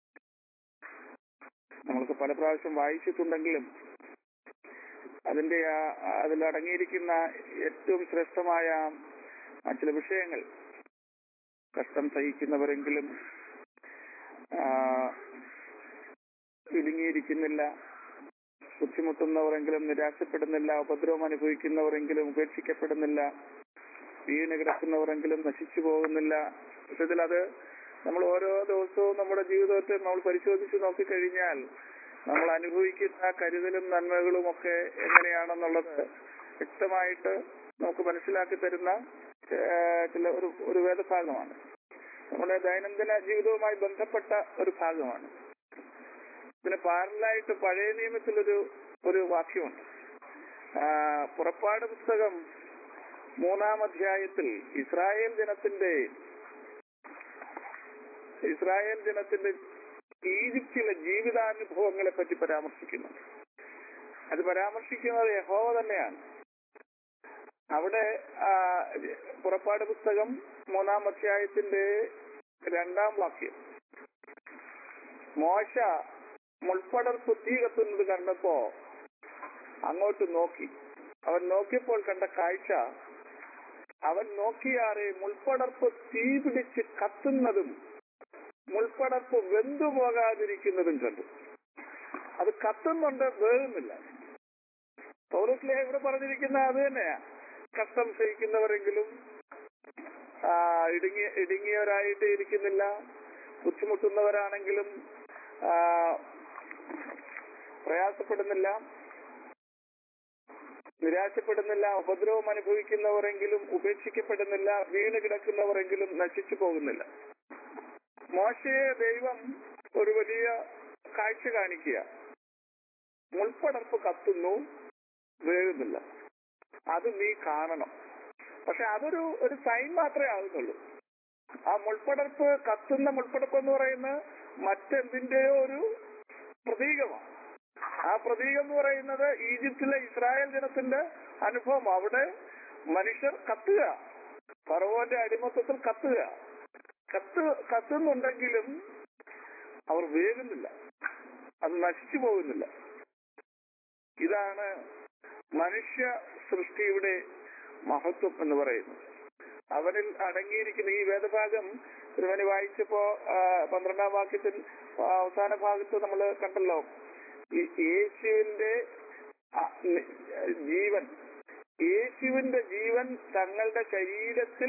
നമ്മൾക്ക് പല പ്രാവശ്യം വായിച്ചിട്ടുണ്ടെങ്കിലും അതിന്റെ ആ അതിൽ അടങ്ങിയിരിക്കുന്ന ഏറ്റവും ശ്രേഷ്ഠമായ ആ ചില വിഷയങ്ങൾ കഷ്ടം സഹിക്കുന്നവരെങ്കിലും ആ, ഇടുങ്ങിയിരിക്കുന്നില്ല ബുദ്ധിമുട്ടുന്നവരെങ്കിലും നിരാശപ്പെടുന്നില്ല ഉപദ്രവം അനുഭവിക്കുന്നവരെങ്കിലും ഉപേക്ഷിക്കപ്പെടുന്നില്ല വീണ് കിടക്കുന്നവരെങ്കിലും നശിച്ചു പോകുന്നില്ല സത്യത്തിൽ അത് നമ്മൾ ഓരോ ദിവസവും നമ്മുടെ ജീവിതത്തെ നമ്മൾ പരിശോധിച്ച് നോക്കിക്കഴിഞ്ഞാൽ നമ്മൾ അനുഭവിക്കുന്ന കരുതലും നന്മകളും ഒക്കെ എങ്ങനെയാണെന്നുള്ളത് വ്യക്തമായിട്ട് നമുക്ക് മനസ്സിലാക്കി തരുന്ന ഏഹ്, ചില ഒരു ഒരു വേദഭാഗമാണ് നമ്മുടെ ദൈനംദിന ജീവിതവുമായി ബന്ധപ്പെട്ട ഒരു ഭാഗമാണ് ഇതിന് പാരലായിട്ട് പഴയ നിയമത്തിലൊരു ഒരു വാക്യമുണ്ട് ആ, പുറപ്പാട് പുസ്തകം മൂന്നാം അധ്യായത്തിൽ ഇസ്രായേൽ ജനത്തിന്റെ ഇസ്രായേൽ ജനത്തിന്റെ ഈജിപ്തിലെ ജീവിതാനുഭവങ്ങളെ പറ്റി പരാമർശിക്കുന്നു അത് പരാമർശിക്കുന്നത് യഹോവ തന്നെയാണ് അവിടെ ആ, പുറപ്പാട് പുസ്തകം മൂന്നാം അധ്യായത്തിന്റെ രണ്ടാം വാക്യം മോശ മുൾപ്പടർപ്പ് തീ കത്തുന്നത് കണ്ടപ്പോ അങ്ങോട്ട് നോക്കി അവൻ നോക്കിയപ്പോൾ കണ്ട കാഴ്ച അവൻ നോക്കിയാറെ മുൾപ്പടർപ്പ് തീ പിടിച്ച് കത്തുന്നതും മുൾപ്പടർപ്പ് വെന്തു പോകാതിരിക്കുന്നതും കണ്ടു അത് കത്തുന്നുണ്ട് വേകുന്നില്ല പൗരസ്ലേഹ ഇവിടെ പറഞ്ഞിരിക്കുന്ന അത് തന്നെയാ കഷ്ടം സഹിക്കുന്നവരെങ്കിലും ആ, ഇടുങ്ങിയ ഇടുങ്ങിയവരായിട്ട് ഇരിക്കുന്നില്ല ബുദ്ധിമുട്ടുന്നവരാണെങ്കിലും ആ, പ്രയാസപ്പെടുന്നില്ല നിരാശപ്പെടുന്നില്ല ഉപദ്രവം അനുഭവിക്കുന്നവരെങ്കിലും ഉപേക്ഷിക്കപ്പെടുന്നില്ല വീണ് കിടക്കുന്നവരെങ്കിലും നശിച്ചു പോകുന്നില്ല മോശയെ ദൈവം ഒരു വലിയ കാഴ്ച കാണിക്കുക മുൾപ്പടർപ്പ് കത്തുന്നു വേകുന്നില്ല അത് നീ കാണണം പക്ഷെ അതൊരു ഒരു സൈൻ മാത്രമേ ആകുന്നുള്ളൂ ആ മുൾപ്പടർപ്പ് കത്തുന്ന മുൾപ്പടർപ്പ് എന്ന് പറയുന്നത് മറ്റെന്തിന്റെയോ ഒരു പ്രതീകമാണ് ആ പ്രതീകം എന്ന് പറയുന്നത് ഈജിപ്തിലെ ഇസ്രായേൽ ജനത്തിന്റെ അനുഭവം അവിടെ മനുഷ്യർ കത്തുക ഫറവോന്റെ അടിമത്തത്തിൽ കത്തുക കത്ത് കത്തുന്നുണ്ടെങ്കിലും അവർ വേകുന്നില്ല അത് നശിച്ചു പോകുന്നില്ല ഇതാണ് മനുഷ്യ സൃഷ്ടിയുടെ മഹത്വം എന്ന് പറയുന്നത് അവനിൽ അടങ്ങിയിരിക്കുന്ന ഈ വേദഭാഗം തിരുവനി വായിച്ചപ്പോ ആ, പന്ത്രണ്ടാം വാക്യത്തിൽ ആ, അവസാന ഭാഗത്ത് നമ്മൾ കണ്ടല്ലോ ഈ യേശുവിന്റെ ആ, നി- ജീവൻ യേശുവിന്റെ ജീവൻ തങ്ങളുടെ ശരീരത്തിൽ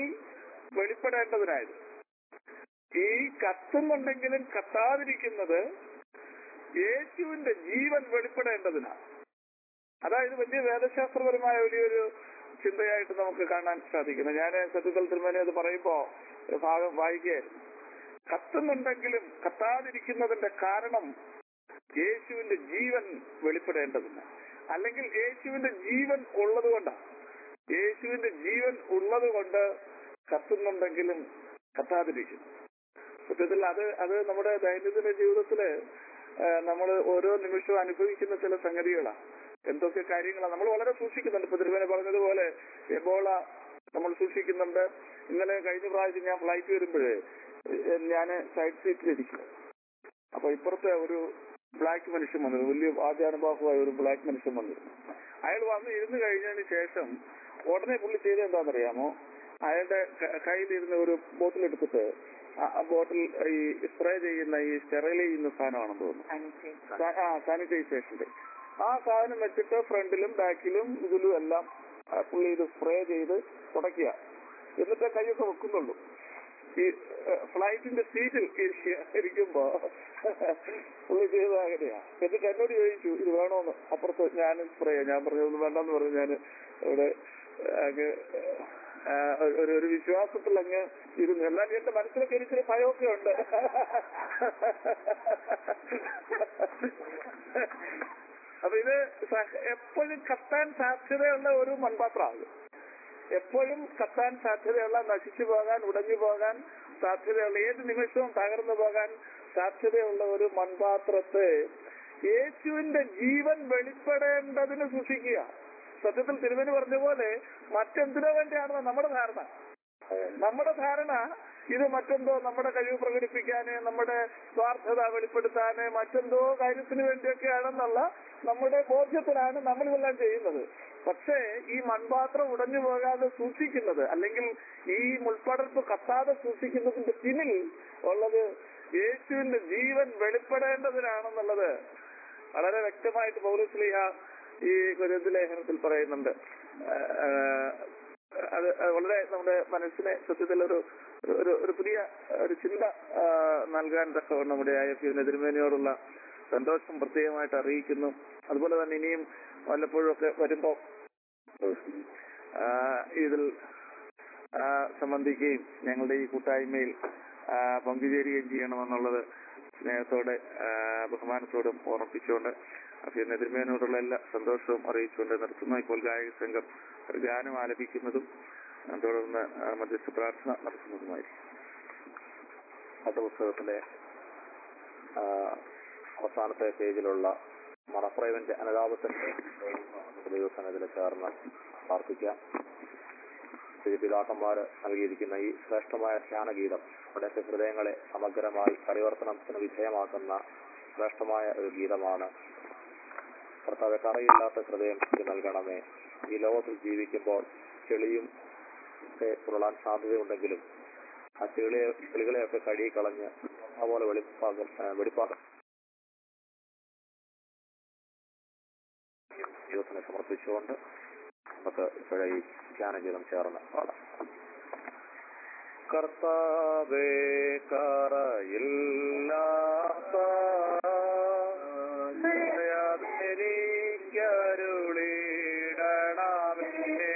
വെളിപ്പെടേണ്ടതിനായത് ഈ കത്തുന്നുണ്ടെങ്കിലും കത്താതിരിക്കുന്നത് യേശുവിന്റെ ജീവൻ വെളിപ്പെടേണ്ടതിനാണ് അതായത് വലിയ വേദശാസ്ത്രപരമായ വലിയൊരു ചിന്തയായിട്ട് നമുക്ക് കാണാൻ സാധിക്കുന്നു ഞാൻ സത്യത്തിൽ തിരുമേനി അത് പറയുമ്പോ ഒരു ഭാഗം വായിക്കുകയായിരുന്നു കത്തുന്നുണ്ടെങ്കിലും കത്താതിരിക്കുന്നതിന്റെ കാരണം യേശുവിന്റെ ജീവൻ വെളിപ്പെടേണ്ടതിന് അല്ലെങ്കിൽ യേശുവിന്റെ ജീവൻ ഉള്ളത് കൊണ്ടാണ് യേശുവിന്റെ ജീവൻ ഉള്ളത് കൊണ്ട് കത്തുന്നുണ്ടെങ്കിലും കത്താതിരിക്കുന്നു സത്യത്തിൽ അത് അത് നമ്മുടെ ദൈനംദിന ജീവിതത്തില് നമ്മൾ ഓരോ നിമിഷവും അനുഭവിക്കുന്ന ചില സംഗതികളാണ് എന്തൊക്കെ കാര്യങ്ങളാണ് നമ്മൾ വളരെ സൂക്ഷിക്കുന്നുണ്ട് ഇപ്പൊ തിരുവേനെ പറഞ്ഞതുപോലെ എബോള നമ്മൾ സൂക്ഷിക്കുന്നുണ്ട് ഇന്നലെ കഴിഞ്ഞ പ്രാവശ്യം ഞാൻ ഫ്ലൈറ്റ് വരുമ്പോഴേ ഞാൻ സൈഡ് സീറ്റിലിരിക്കും അപ്പൊ ഇപ്പുറത്തെ ഒരു ബ്ലാക്ക് മനുഷ്യൻ വന്നിരുന്നു വലിയ ആദ്യാനുഭാവമായ ഒരു ബ്ലാക്ക് മനുഷ്യൻ വന്നിരുന്നു അയാൾ വന്ന് ഇരുന്ന് കഴിഞ്ഞതിന് ശേഷം ഉടനെ പുള്ളി ചെയ്തത് എന്താണെന്നറിയാമോ അയാളുടെ ക- കയ്യിലിരുന്ന ഒരു ബോട്ടിൽ എടുത്തിട്ട് ആ- ആ ബോട്ടിൽ ഈ സ്പ്രേ ചെയ്യുന്ന ഈ സ്റ്റെറൈൽ ചെയ്യുന്ന സാധനമാണെന്ന് തോന്നുന്നു സാ- ആ സാനിറ്റൈസേഷന്റെ ആ സാധനം വെച്ചിട്ട് ഫ്രണ്ടിലും ബാക്കിലും ഇതിലും എല്ലാം ആ, പുള്ളി ഇത് സ്പ്രേ ചെയ്ത് തുടയ്ക്കുക എന്നിട്ട് കൈയൊക്കെ വെക്കുന്നുള്ളൂ ഈ ഫ്ലൈറ്റിന്റെ സീറ്റിൽ ഇരിക്കുമ്പോ പുള്ളി ചെയ്തത് അങ്ങനെയാ എന്നിട്ട് എന്നോട് ചോദിച്ചു ഇത് വേണോന്ന് അപ്പുറത്ത് ഞാൻ സ്പ്രേ ഞാൻ പറഞ്ഞു "ഒന്നും വേണ്ടെന്ന് പറഞ്ഞു ഞാൻ ഇവിടെ അങ്ങ് ആ, ഒരു ഒരു വിശ്വാസത്തിൽ അങ്ങ് ഇരുന്നു എന്നാൽ എന്റെ മനസ്സിലൊക്കെ എനിക്കൊരു ഭയമൊക്കെ ഉണ്ട് അപ്പൊ ഇത് സഹ- എപ്പോഴും കത്താൻ സാധ്യതയുള്ള ഒരു മൺപാത്രമാണ് എപ്പോഴും കത്താൻ സാധ്യതയുള്ള നശിച്ചു പോകാൻ ഉടഞ്ഞു പോകാൻ സാധ്യതയുള്ള ഏത് നിമിഷവും തകർന്നു പോകാൻ സാധ്യതയുള്ള ഒരു മൺപാത്രത്തെ യേശുവിന്റെ ജീവൻ വെളിപ്പെടേണ്ടതിന് സൂക്ഷിക്കുക സത്യത്തിൽ തിരുവന് പറഞ്ഞ പോലെ മറ്റെന്തിനോ വേണ്ടിയാണെന്ന് നമ്മുടെ ധാരണ നമ്മുടെ ധാരണ ഇത് മറ്റെന്തോ നമ്മുടെ കഴിവ് പ്രകടിപ്പിക്കാന് നമ്മുടെ സ്വാർത്ഥത വെളിപ്പെടുത്താന് മറ്റെന്തോ കാര്യത്തിന് വേണ്ടിയൊക്കെയാണെന്നുള്ള നമ്മുടെ ബോധ്യത്തിലാണ് നമ്മളിതെല്ലാം ചെയ്യുന്നത് പക്ഷേ ഈ മൺപാത്രം ഉടഞ്ഞു പോകാതെ സൂക്ഷിക്കുന്നത് അല്ലെങ്കിൽ ഈ മുൾപ്പടർപ്പ് കത്താതെ സൂക്ഷിക്കുന്നതിന്റെ പിന്നിൽ ഉള്ളത് യേശുവിന്റെ ജീവൻ വെളിപ്പെടേണ്ടതിനാണെന്നുള്ളത് വളരെ വ്യക്തമായിട്ട് പൗരസ്ലിഹ ഈ കുരുന്ത് ലേഖനത്തിൽ പറയുന്നുണ്ട് ആ, അത് വളരെ നമ്മുടെ മനസ്സിനെ സത്യത്തിൽ ഒരു ഒരു ഒരു പുതിയ ഒരു ചിന്ത ആ, നൽകാൻ തക്കവണ്ണം നമ്മുടെ ആയ തിരുമേനിയോടുള്ള സന്തോഷം പ്രത്യേകമായിട്ട് അറിയിക്കുന്നു അതുപോലെ തന്നെ ഇനിയും വല്ലപ്പോഴും ഒക്കെ വരുമ്പോ ആ, ഇതിൽ ആ, സംബന്ധിക്കുകയും ഞങ്ങളുടെ ഈ കൂട്ടായ്മയിൽ ആ, പങ്കുചേരുകയും ചെയ്യണമെന്നുള്ളത് സ്നേഹത്തോടെ ആ, ബഹുമാനത്തോടും ഓർമ്മിപ്പിച്ചുകൊണ്ട് അഭിനയ തിരുമേനോടുള്ള എല്ലാ സന്തോഷവും അറിയിച്ചുകൊണ്ട് നിർത്തുന്നു ഇപ്പോൾ ഗായക സംഘം ഒരു ഗാനം ആലപിക്കുന്നതും ആ, തുടർന്ന് ആ, മധ്യസ്ഥ പ്രാർത്ഥന നടത്തുന്നതുമായിരിക്കും പാഠപുസ്തകത്തിലെ ആ, അവസാനത്തെ പേജിലുള്ള മറപ്രൈവന്റെ അനുതാപത്തിന്റെ ദൈവസനത്തിൽ ചേർന്ന് പ്രാർത്ഥിക്കാം പിതാക്കന്മാർ നൽകിയിരിക്കുന്ന ഈ ശ്രേഷ്ഠമായ ധ്യാനഗീതം നമ്മുടെയൊക്കെ ഹൃദയങ്ങളെ സമഗ്രമായി പരിവർത്തനത്തിന് വിധേയമാക്കുന്ന ശ്രേഷ്ഠമായ ഒരു ഗീതമാണ് കർത്താവ് കറയില്ലാത്ത ഹൃദയം എനിക്ക് നൽകണമേ ഈ ലോകത്തിൽ ജീവിക്കുമ്പോൾ ചെളിയും ഒക്കെ ഉരുളാൻ സാധ്യതയുണ്ടെങ്കിലും ആ ചെളിയെ ചെളികളെയൊക്കെ കഴുകി കളഞ്ഞ് അതുപോലെ വെളിപ്പാക വെളിപ്പാക ദൈവത്തിനെ സമർപ്പിച്ചുകൊണ്ട് നമുക്ക് ഇപ്പോഴേ ഈ ധ്യാനഗീതം ചേർന്ന് പാടാം കർത്താവേ കറയില്ലാത്ത എനിക്കരുളിടണമേ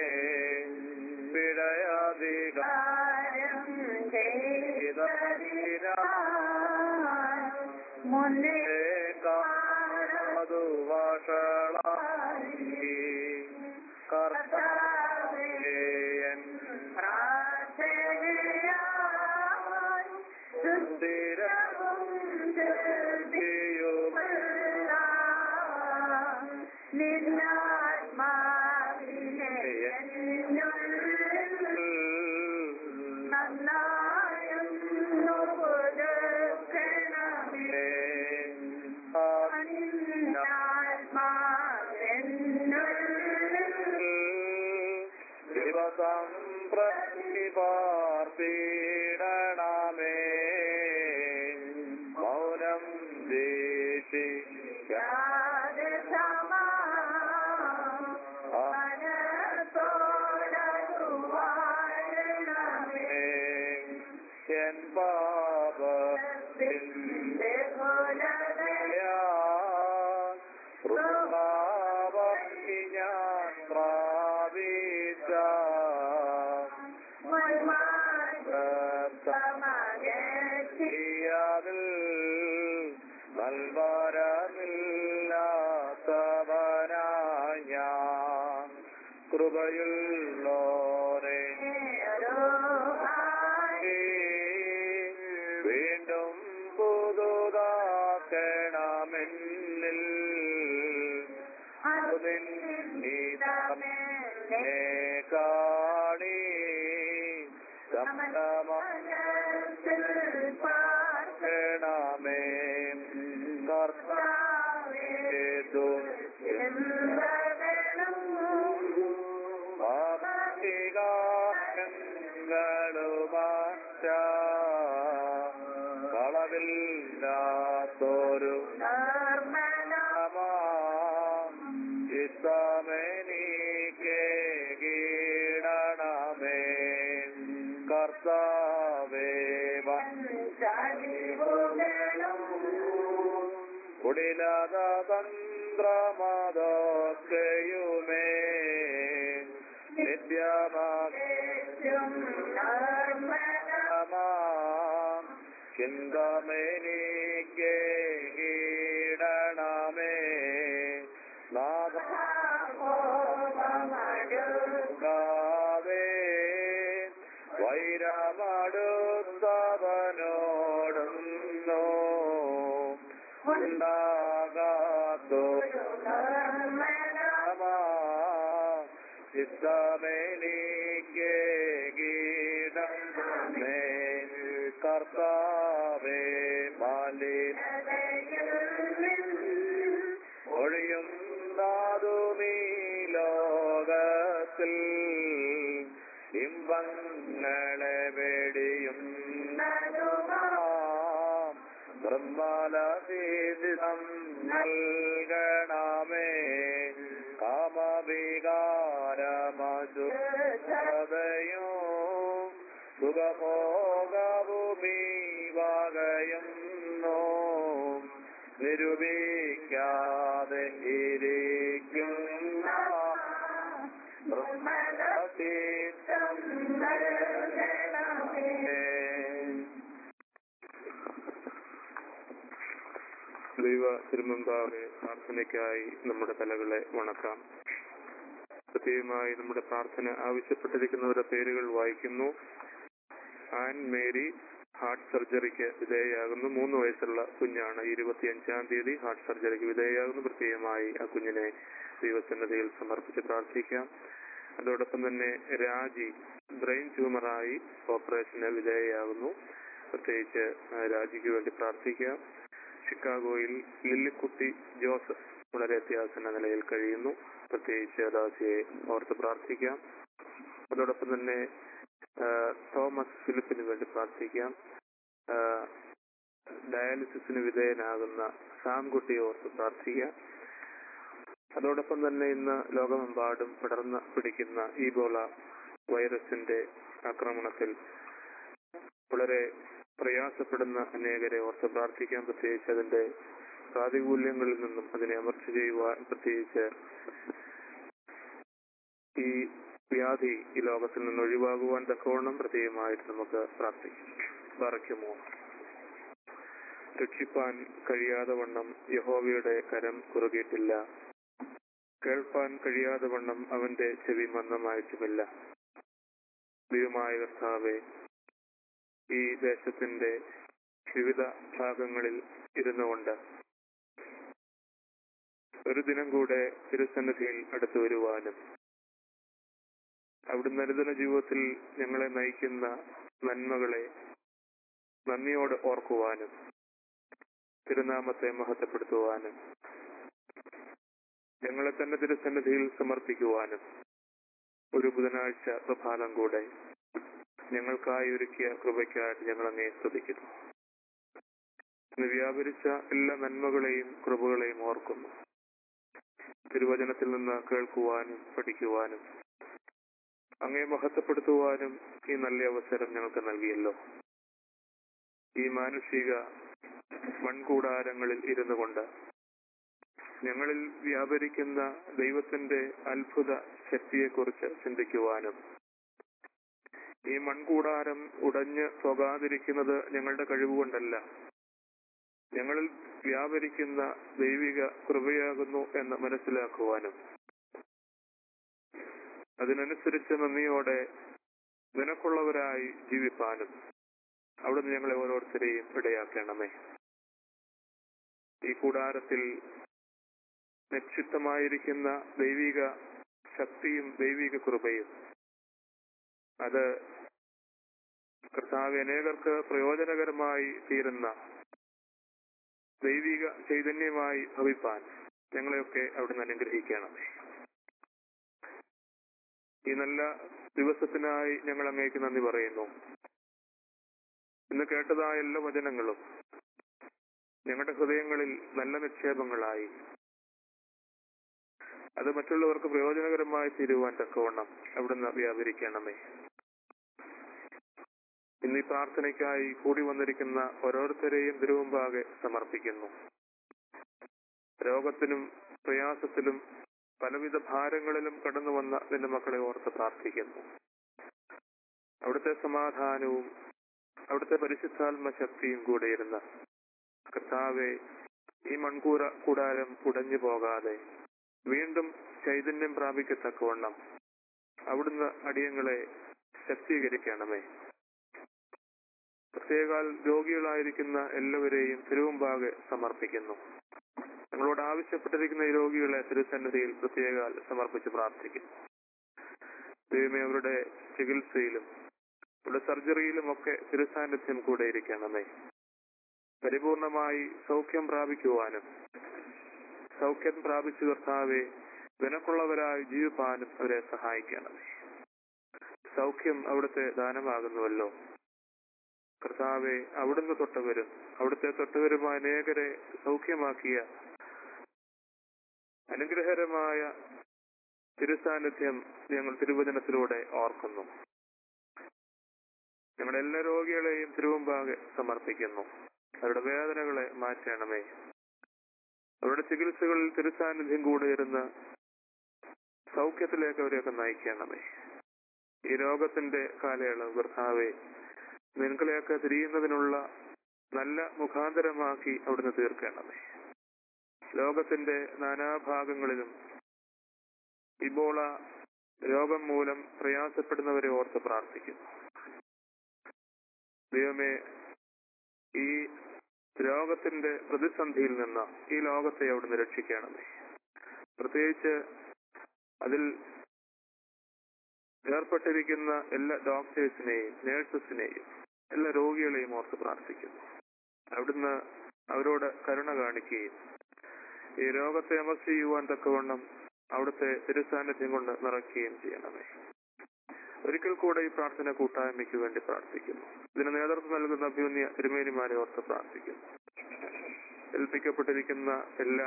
പിഴയാധികം മുന്നേ കാതു വഷളായി കർത്താവേ എൻ ദിവസം പ്രതിപാർപ്പിടണമേ മൗനം ദേശിക്ക എൻ പാപ വൃന്ദാവനി ഞാൻ പ്രാപിച്ച ിൽ നൽവരമില്ലാത്തവനായ ഞാൻ കൃപയുള്ളോരെ വീണ്ടും പുതുതാക്കണമെന്നിൽ നിന്നെ കാണി സമണമേ കർത്താവേതു ങ്ങളുമാറ്റ കളവില്ലാത്തൊരു ഇത്തമെനിക്ക് കീടണമേ കർത്താവേ കുടിലത തന്ത്രമതൊക്കെയുമേ നിത്യമാ ചിന്തമെനിക്ക് കീടണമേ നാദേ വൈരമടുത്തവനോടുന്നോ ഉണ്ടാകാത്തോ ചിത്തമെനിക്ക് കീടണമേ കർത്താവേ മാലി ഒഴിയും നാദുമീ ലോകത്തിൽ ഇമ്പങ്ങളെ വെടിയും ബ്രഹ്മലീതം നൽകണമേ കാമവികാരമസുതയോ സുഖഭോഗഭൂമി വകയുന്നോ നിരൂപിക്കാതെ ഇരിക്കുന്ന ദൈവ തിരുമുമ്പാകെ പ്രാർത്ഥനയ്ക്കായി നമ്മുടെ തലകളെ വണക്കാം പ്രത്യേകമായി നമ്മുടെ പ്രാർത്ഥന ആവശ്യപ്പെട്ടിരിക്കുന്നവരുടെ പേരുകൾ വായിക്കുന്നു ആൻ മേരി ഹാർട്ട് സർജറിക്ക് വിധേയയാകുന്നു മൂന്ന് വയസ്സുള്ള കുഞ്ഞാണ് ഇരുപത്തിയഞ്ചാം തീയതി ഹാർട്ട് സർജറിക്ക് വിധേയയാകുന്നു പ്രത്യേകമായി ആ കുഞ്ഞിനെ ദൈവസന്നദ്ധയിൽ സമർപ്പിച്ച് പ്രാർത്ഥിക്കാം അതോടൊപ്പം തന്നെ രാജി ബ്രെയിൻ ട്യൂമറായി ഓപ്പറേഷന് വിധേയയാകുന്നു പ്രത്യേകിച്ച് ആ, രാജിക്ക് വേണ്ടി പ്രാർത്ഥിക്കാം ഷിക്കാഗോയിൽ ലില്ലിക്കുട്ടി ജോസഫ് വളരെ അത്യാസന്ന നിലയിൽ കഴിയുന്നു പ്രത്യേകിച്ച് ദാസിയെ ഓർത്ത് പ്രാർത്ഥിക്കാം അതോടൊപ്പം തന്നെ ആ, തോമസ് ഫിലിപ്പിന് വേണ്ടി പ്രാർത്ഥിക്കാം ആ, ഡയാലിസിസിന് വിധേയനാകുന്ന സാംകുട്ടിയെ ഓർത്ത് പ്രാർത്ഥിക്കാം അതോടൊപ്പം തന്നെ ഇന്ന് ലോകമെമ്പാടും പടർന്ന് പിടിക്കുന്ന ഈബോള വൈറസിന്റെ ആക്രമണത്തിൽ വളരെ പ്രയാസപ്പെടുന്ന അനേകരെ ഓർത്ത് പ്രാർത്ഥിക്കാൻ പ്രത്യേകിച്ച് അതിന്റെ പ്രാതികൂല്യങ്ങളിൽ നിന്നും അതിനെ അമർച്ച ചെയ്യുവാൻ പ്രത്യേകിച്ച് ഈ വ്യാധി ഈ ലോകത്തിൽ നിന്ന് ഒഴിവാകുവാൻ തക്കവണ്ണം പ്രത്യേകമായിട്ട് നമുക്ക് പ്രാർത്ഥിക്കാം പറയ്ക്കുമോ രക്ഷിപ്പാൻ കഴിയാതെ വണ്ണം യഹോവയുടെ കരം കുറുകിയിട്ടില്ല കേൾപ്പാൻ കഴിയാതെ വണ്ണം അവന്റെ ചെവി മന്ദമായിട്ടുമില്ല ദൈവമായ കർത്താവെ ഈ ദേശത്തിന്റെ വിവിധ ഭാഗങ്ങളിൽ ഇരുന്നുകൊണ്ട് ഒരു ദിനം കൂടെ തിരുസന്നിധിയിൽ അടുത്തു വരുവാനും അവിടുന്ന് അനുദിന ജീവിതത്തിൽ ഞങ്ങളെ നയിക്കുന്ന നന്മകളെ നന്ദിയോടെ ഓർക്കുവാനും തിരുനാമത്തെ മഹത്വപ്പെടുത്തുവാനും ഞങ്ങളെ തന്നെ തിരുസന്നിധിയിൽ സമർപ്പിക്കുവാനും ഒരു ബുധനാഴ്ച പ്രഭാതം കൂടെ ഞങ്ങൾക്കായി ഒരുക്കിയ കൃപയ്ക്കായിട്ട് ഞങ്ങൾ അങ്ങേ സ്തുതിക്കുന്നു ഇന്ന് വ്യാപരിച്ച എല്ലാ നന്മകളെയും കൃപകളെയും ഓർക്കുന്നു തിരുവചനത്തിൽ നിന്ന് കേൾക്കുവാനും പഠിക്കുവാനും അങ്ങേ മഹത്വപ്പെടുത്തുവാനും ഈ നല്ല അവസരം ഞങ്ങൾക്ക് നൽകിയല്ലോ ഈ മാനുഷിക മൺകൂടാരങ്ങളിൽ ഇരുന്നു കൊണ്ട് ഞങ്ങളിൽ വ്യാപരിക്കുന്ന ദൈവത്തിന്റെ അത്ഭുത ശക്തിയെക്കുറിച്ച് ചിന്തിക്കുവാനും ഈ മൺകൂടാരം ഉടഞ്ഞ് പോകാതിരിക്കുന്നത് ഞങ്ങളുടെ കഴിവുകൊണ്ടല്ല ഞങ്ങളിൽ വ്യാപരിക്കുന്ന ദൈവിക കൃപയാകുന്നു എന്ന് മനസ്സിലാക്കുവാനും അതിനനുസരിച്ച് നന്ദിയോടെ നിനക്കുള്ളവരായി ജീവിപ്പാനും അവിടുന്ന് ഞങ്ങളെ ഓരോരുത്തരെയും ഇടയാക്കണമേ ഈ കൂടാരത്തിൽ നിക്ഷിപ്തമായിരിക്കുന്ന ദൈവിക ശക്തിയും ദൈവിക കൃപയും അത് കർത്താവ് അനേകർക്ക് പ്രയോജനകരമായി തീരുന്ന ദൈവിക ചൈതന്യമായി ഭവിപ്പാൻ ഞങ്ങളെയൊക്കെ അവിടുന്ന് അനുഗ്രഹിക്കണമേ ഈ നല്ല ദിവസത്തിനായി ഞങ്ങൾ അങ്ങേക്ക് നന്ദി പറയുന്നു ഇന്ന് കേട്ടതായ എല്ലാ വചനങ്ങളും ഞങ്ങളുടെ ഹൃദയങ്ങളിൽ നല്ല നിക്ഷേപങ്ങളായി അത് മറ്റുള്ളവർക്ക് പ്രയോജനകരമായി തീരുവാൻ തക്കവണ്ണം അവിടുന്ന് വ്യാപരിക്കണമേ ഇന്ന് ഈ പ്രാർത്ഥനയ്ക്കായി കൂടി വന്നിരിക്കുന്ന ഓരോരുത്തരെയും തിരുമുമ്പാകെ സമർപ്പിക്കുന്നു രോഗത്തിലും പ്രയാസത്തിലും പലവിധ ഭാരങ്ങളിലും കടന്നു വന്ന നിന്റെ മക്കളെ ഓർത്ത് പ്രാർത്ഥിക്കുന്നു അവിടുത്തെ സമാധാനവും അവിടുത്തെ പരിശുദ്ധാത്മ ശക്തിയും കൂടെ ഇരുന്ന കർത്താവെ ഈ മൺകൂര കൂടാരം ഉടഞ്ഞു പോകാതെ വീണ്ടും ചൈതന്യം പ്രാപിക്കത്തക്കവണ്ണം അവിടുന്ന് അടിയങ്ങളെ ശക്തീകരിക്കണമേ പ്രത്യേകാൽ രോഗികളായിരിക്കുന്ന എല്ലാവരെയും തിരുവുമ്പാകെ സമർപ്പിക്കുന്നു ഞങ്ങളോട് ആവശ്യപ്പെട്ടിരിക്കുന്ന ഈ രോഗികളെ തിരുസന്നിധിയിൽ പ്രത്യേകാൽ സമർപ്പിച്ച് പ്രാർത്ഥിക്കുന്നു ദൈവമേ അവരുടെ ചികിത്സയിലും അവരുടെ സർജറിയിലും ഒക്കെ തിരുസാന്നിധ്യം കൂടെ ഇരിക്കണമേ പരിപൂർണമായി സൗഖ്യം പ്രാപിക്കുവാനും സൗഖ്യം പ്രാപിച്ചു കർത്താവെ നിനക്കുള്ളവരായി ജീവിപ്പാനും അവരെ സഹായിക്കണമേ സൗഖ്യം അവിടുത്തെ ദാനമാകുന്നുവല്ലോ കർത്താവെ അവിടുന്ന് തൊട്ടവരും അവിടുത്തെ തൊട്ടവരുമായ അനേകരെ സൗഖ്യമാക്കിയ അനുഗ്രഹകരമായ തിരുസാന്നിധ്യം ഞങ്ങൾ തിരുവചനത്തിലൂടെ ഓർക്കുന്നു ഞങ്ങളുടെ എല്ലാ രോഗികളെയും തിരുവമ്പാകെ സമർപ്പിക്കുന്നു അവരുടെ വേദനകളെ മാറ്റണമേ അവരുടെ ചികിത്സകളിൽ തിരുസാന്നിധ്യം കൂടെ ഇരുന്ന സൗഖ്യത്തിലേക്ക് അവരെയൊക്കെ നയിക്കണമേ ഈ രോഗത്തിന്റെ കാലയളവ് കർത്താവെ നിങ്ങളെയൊക്കെ തിരിയുന്നതിനുള്ള നല്ല മുഖാന്തരമാക്കി അവിടുന്ന് തീർക്കണമേ ലോകത്തിന്റെ നാനാഭാഗങ്ങളിലും ഇബോള രോഗം മൂലം പ്രയാസപ്പെടുന്നവരെ ഓർത്ത് പ്രാർത്ഥിക്കുന്നു ദൈവമേ ഈ രോഗത്തിന്റെ പ്രതിസന്ധിയിൽ നിന്ന് ഈ ലോകത്തെ അവിടുന്ന് രക്ഷിക്കണമേ പ്രത്യേകിച്ച് അതിൽ ഏർപ്പെട്ടിരിക്കുന്ന എല്ലാ ഡോക്ടേഴ്സിനെയും നേഴ്സസിനെയും എല്ലാ രോഗികളെയും ഓർത്ത് പ്രാർത്ഥിക്കുന്നു അവിടുന്ന് അവരോട് കരുണ കാണിക്കുകയും ഈ രോഗത്തെ അമർച്ച ചെയ്യുവാൻ തക്കവണ്ണം അവിടുത്തെ തിരുസാന്നിധ്യം കൊണ്ട് നിറയ്ക്കുകയും ചെയ്യണമേ ഒരിക്കൽ കൂടെ ഈ പ്രാർത്ഥന കൂട്ടായ്മയ്ക്ക് വേണ്ടി പ്രാർത്ഥിക്കുന്നു ഇതിന് നേതൃത്വം നൽകുന്ന അഭ്യുന്യ തിരുമേനിമാരെ ഓർത്ത് പ്രാർത്ഥിക്കുന്നു ഏൽപ്പിക്കപ്പെട്ടിരിക്കുന്ന എല്ലാ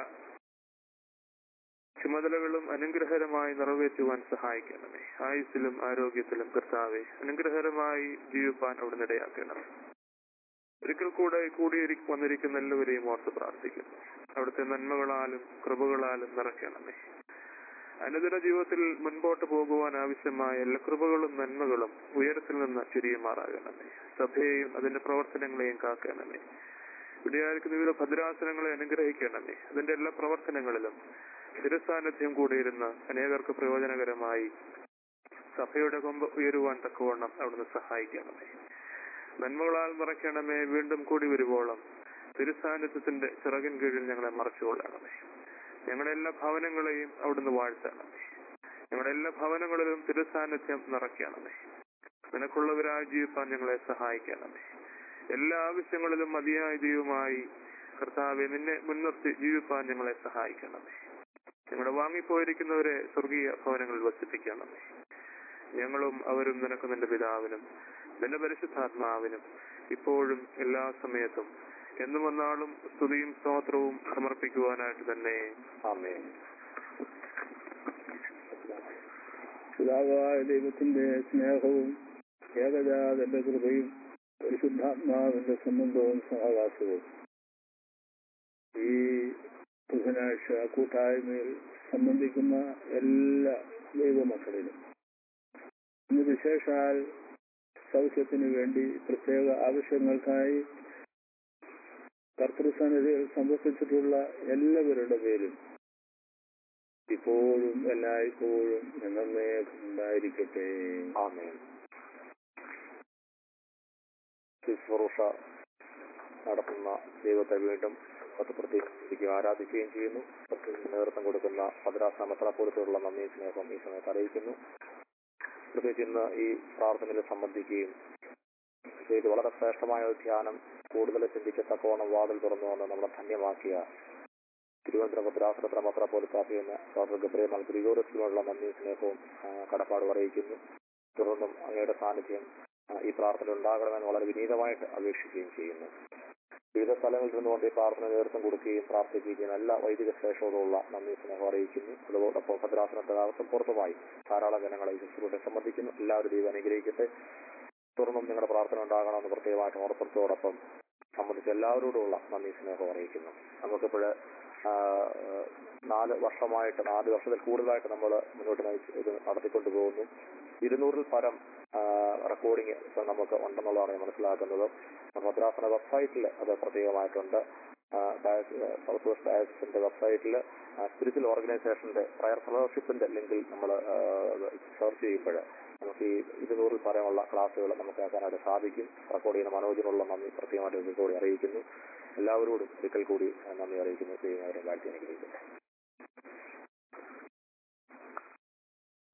ചുമതലകളും അനുഗ്രഹകരമായി നിറവേറ്റുവാൻ സഹായിക്കണമേ ആയുസ്സിലും ആരോഗ്യത്തിലും കർത്താവെ അനുഗ്രഹകരമായി ജീവിപ്പാൻ അവിടെ ഇടയാക്കണമേ ഒരിക്കൽ കൂടെ കൂടിയിരി വന്നിരിക്കുന്ന എല്ലാവരെയും ഓർത്ത് പ്രാർത്ഥിക്കുന്നു അവിടുത്തെ നന്മകളാലും കൃപകളാലും നിറയ്ക്കണമേ അനുദിന ജീവിതത്തിൽ മുൻപോട്ട് പോകുവാൻ ആവശ്യമായ എല്ലാ കൃപകളും നന്മകളും ഉയരത്തിൽ നിന്ന് ചുരിയുമാറാകണമേ സഭയെയും അതിന്റെ പ്രവർത്തനങ്ങളെയും കാക്കണമേ ഇവിടെയായിരിക്കുന്ന വിവിധ ഭദ്രാസനങ്ങളെ അനുഗ്രഹിക്കണമേ അതിന്റെ എല്ലാ പ്രവർത്തനങ്ങളിലും തിരുസാന്നിധ്യം കൂടിയിരുന്ന് അനേകർക്ക് പ്രയോജനകരമായി സഭയുടെ കൊമ്പ് ഉയരുവാൻ തക്കവണ്ണം അവിടുന്ന് സഹായിക്കണമേ നന്മകളാൽ നിറയ്ക്കണമേ വീണ്ടും കൂടി വരുവോളം തിരുസാന്നിധ്യത്തിന്റെ ചിറകിൻ കീഴിൽ ഞങ്ങളെ മറച്ചുകൊള്ളണമേ ഞങ്ങളുടെ എല്ലാ ഭവനങ്ങളെയും അവിടുന്ന് വാഴ്ത്തണമേ ഞങ്ങളുടെ എല്ലാ ഭവനങ്ങളിലും തിരുസാന്നിധ്യം നിറയ്ക്കണമേ നിനക്കുള്ളവരായി ജീവിപ്പാൻ ഞങ്ങളെ സഹായിക്കണമേ എല്ലാ ആവശ്യങ്ങളിലും മതിയായ ദൈവമായി കർത്താവെ നിന്നെ മുൻനിർത്തി ജീവിപ്പാൻ ഞങ്ങളെ സഹായിക്കണമേ ഞങ്ങളുടെ വാങ്ങിപ്പോയിരിക്കുന്നവരെ സ്വർഗീയ ഭവനങ്ങളിൽ വസിപ്പിക്കണമേ ഞങ്ങളും അവരും നിനക്ക് നിന്റെ പിതാവിനും നിന്റെ പരിശുദ്ധാത്മാവിനും ഇപ്പോഴും എല്ലാ സമയത്തും എന്നും വന്നാളും സ്തുതിയും സ്തോത്രവും സമർപ്പിക്കുവാനായിട്ട് തന്നെ ആമേൻ പിതാവായ ദൈവത്തിന്റെ സ്നേഹവും ഏകജാതന്റെ കൃപയും പരിശുദ്ധാത്മാവിന്റെ സംബന്ധവും സഹവാസവും ഈ ബുധനാഴ്ച കൂട്ടായ്മയിൽ സംബന്ധിക്കുന്ന എല്ലാ ദൈവമക്കളിലും ഇന്ന് വിശേഷാൽ സൗഖ്യത്തിന് വേണ്ടി പ്രത്യേക ആവശ്യങ്ങൾക്കായി കർത്തൃസന്നിധിയിൽ സമർപ്പിച്ചിട്ടുള്ള എല്ലാവരുടെ പേരും ഇപ്പോഴും എല്ലായ്പ്പോഴും എന്നേക്കുണ്ടായിരിക്കട്ടെ ആമേൻ ശുശ്രൂഷ നടത്തുന്ന ദൈവത്തെ വീണ്ടും പത്ത് പ്രത്യേകിച്ച് ആരാധിക്കുകയും ചെയ്യുന്നു പത്ത് നേതൃത്വം കൊടുക്കുന്ന മദ്രാസ് മെത്രാപോലത്തോടുള്ള നന്ദി സ്നേഹം ഈ സമയത്ത് അറിയിക്കുന്നു പ്രത്യേകിച്ച് ഇന്ന് ഈ പ്രാർത്ഥനയിൽ സംബന്ധിക്കുകയും ഇത് വളരെ ശ്രേഷ്ഠമായ ഒരു ധ്യാനം കൂടുതൽ ചിന്തിക്കത്തക്കവണ്ണം വാതിൽ തുറന്നു വന്ന് നമ്മളെ ധന്യമാക്കിയ തിരുവനന്തപുരം ഭദ്രാസനത്ര മെത്രാപോലിത്താപ്പി എന്ന ഡോക്ടർ ഗബ്രിയ മൽഗ്രിഗോറസിലുള്ള നന്ദി സ്നേഹവും ആ, കടപ്പാടും അറിയിക്കുന്നു തുടർന്നും അങ്ങയുടെ സാന്നിധ്യം ആ, ഈ പ്രാർത്ഥന ഉണ്ടാകണമെന്ന് വളരെ വിനീതമായിട്ട് അപേക്ഷിക്കുകയും ചെയ്യുന്നു വിവിധ സ്ഥലങ്ങളിൽ നിന്നുകൊണ്ട് ഈ പ്രാർത്ഥന നേതൃത്വം കൊടുക്കുകയും പ്രാർത്ഥിക്കുകയും ചെയ്യുന്ന എല്ലാ വൈദിക ശ്രേഷ്ഠതയുള്ള നന്ദി സ്നേഹം അറിയിക്കുന്നു അതോടൊപ്പം ഭദ്രാസനത്തിനകത്തും പുറത്തുമായി ധാരാളം ജനങ്ങളെ ഈ ശുശ്രൂഷ സംബന്ധിക്കുന്നു എല്ലാവരും ദൈവം അനുഗ്രഹിക്കട്ടെ തുടർന്നും നിങ്ങളുടെ പ്രാർത്ഥന ഉണ്ടാകണമെന്ന് പ്രത്യേകമായിട്ട് ഓർപ്പത്തോടൊപ്പം സംബന്ധിച്ച് എല്ലാവരോടുമുള്ള നന്ദി സ്നേഹം അറിയിക്കുന്നു നമുക്കിപ്പോൾ നാല് വർഷമായിട്ട് നാല് വർഷത്തിൽ കൂടുതലായിട്ട് നമ്മൾ മുന്നോട്ട് നയിച്ച് ഇത് നടത്തിക്കൊണ്ട് പോകുന്നു ഇരുന്നൂറിൽ പരം റെക്കോർഡിംഗ് ഇപ്പം നമുക്ക് ഉണ്ടെന്നുള്ളതാണ് ഞാൻ മനസ്സിലാക്കുന്നത് മദ്രാസന വെബ്സൈറ്റിൽ അത് പ്രത്യേകമായിട്ടുണ്ട് സൗത്ത് വെസ്റ്റ് ഡയസിന്റെ വെബ്സൈറ്റിൽ സ്പിരിച്വൽ ഓർഗനൈസേഷന്റെ പ്രയർ ഫെലോഷിപ്പിന്റെ ലിങ്കിൽ നമ്മൾ സെർച്ച് ചെയ്യുമ്പോൾ നമുക്ക് ഈ ഇരുന്നൂറിൽ പരമുള്ള ക്ലാസ്സുകൾ നമുക്ക് ആക്കാനായിട്ട് സാധിക്കും റെക്കോർഡ് ചെയ്യുന്ന മനോജിനുള്ള നന്ദി പ്രത്യേകമായിട്ട് ഒരിക്കൽ കൂടി അറിയിക്കുന്നു എല്ലാവരോടും ഒരിക്കൽ കൂടി നന്ദി അറിയിക്കുന്നു ദൈവം അവരെ വാഴ്ത്തി അനുഗ്രഹിക്കുന്നു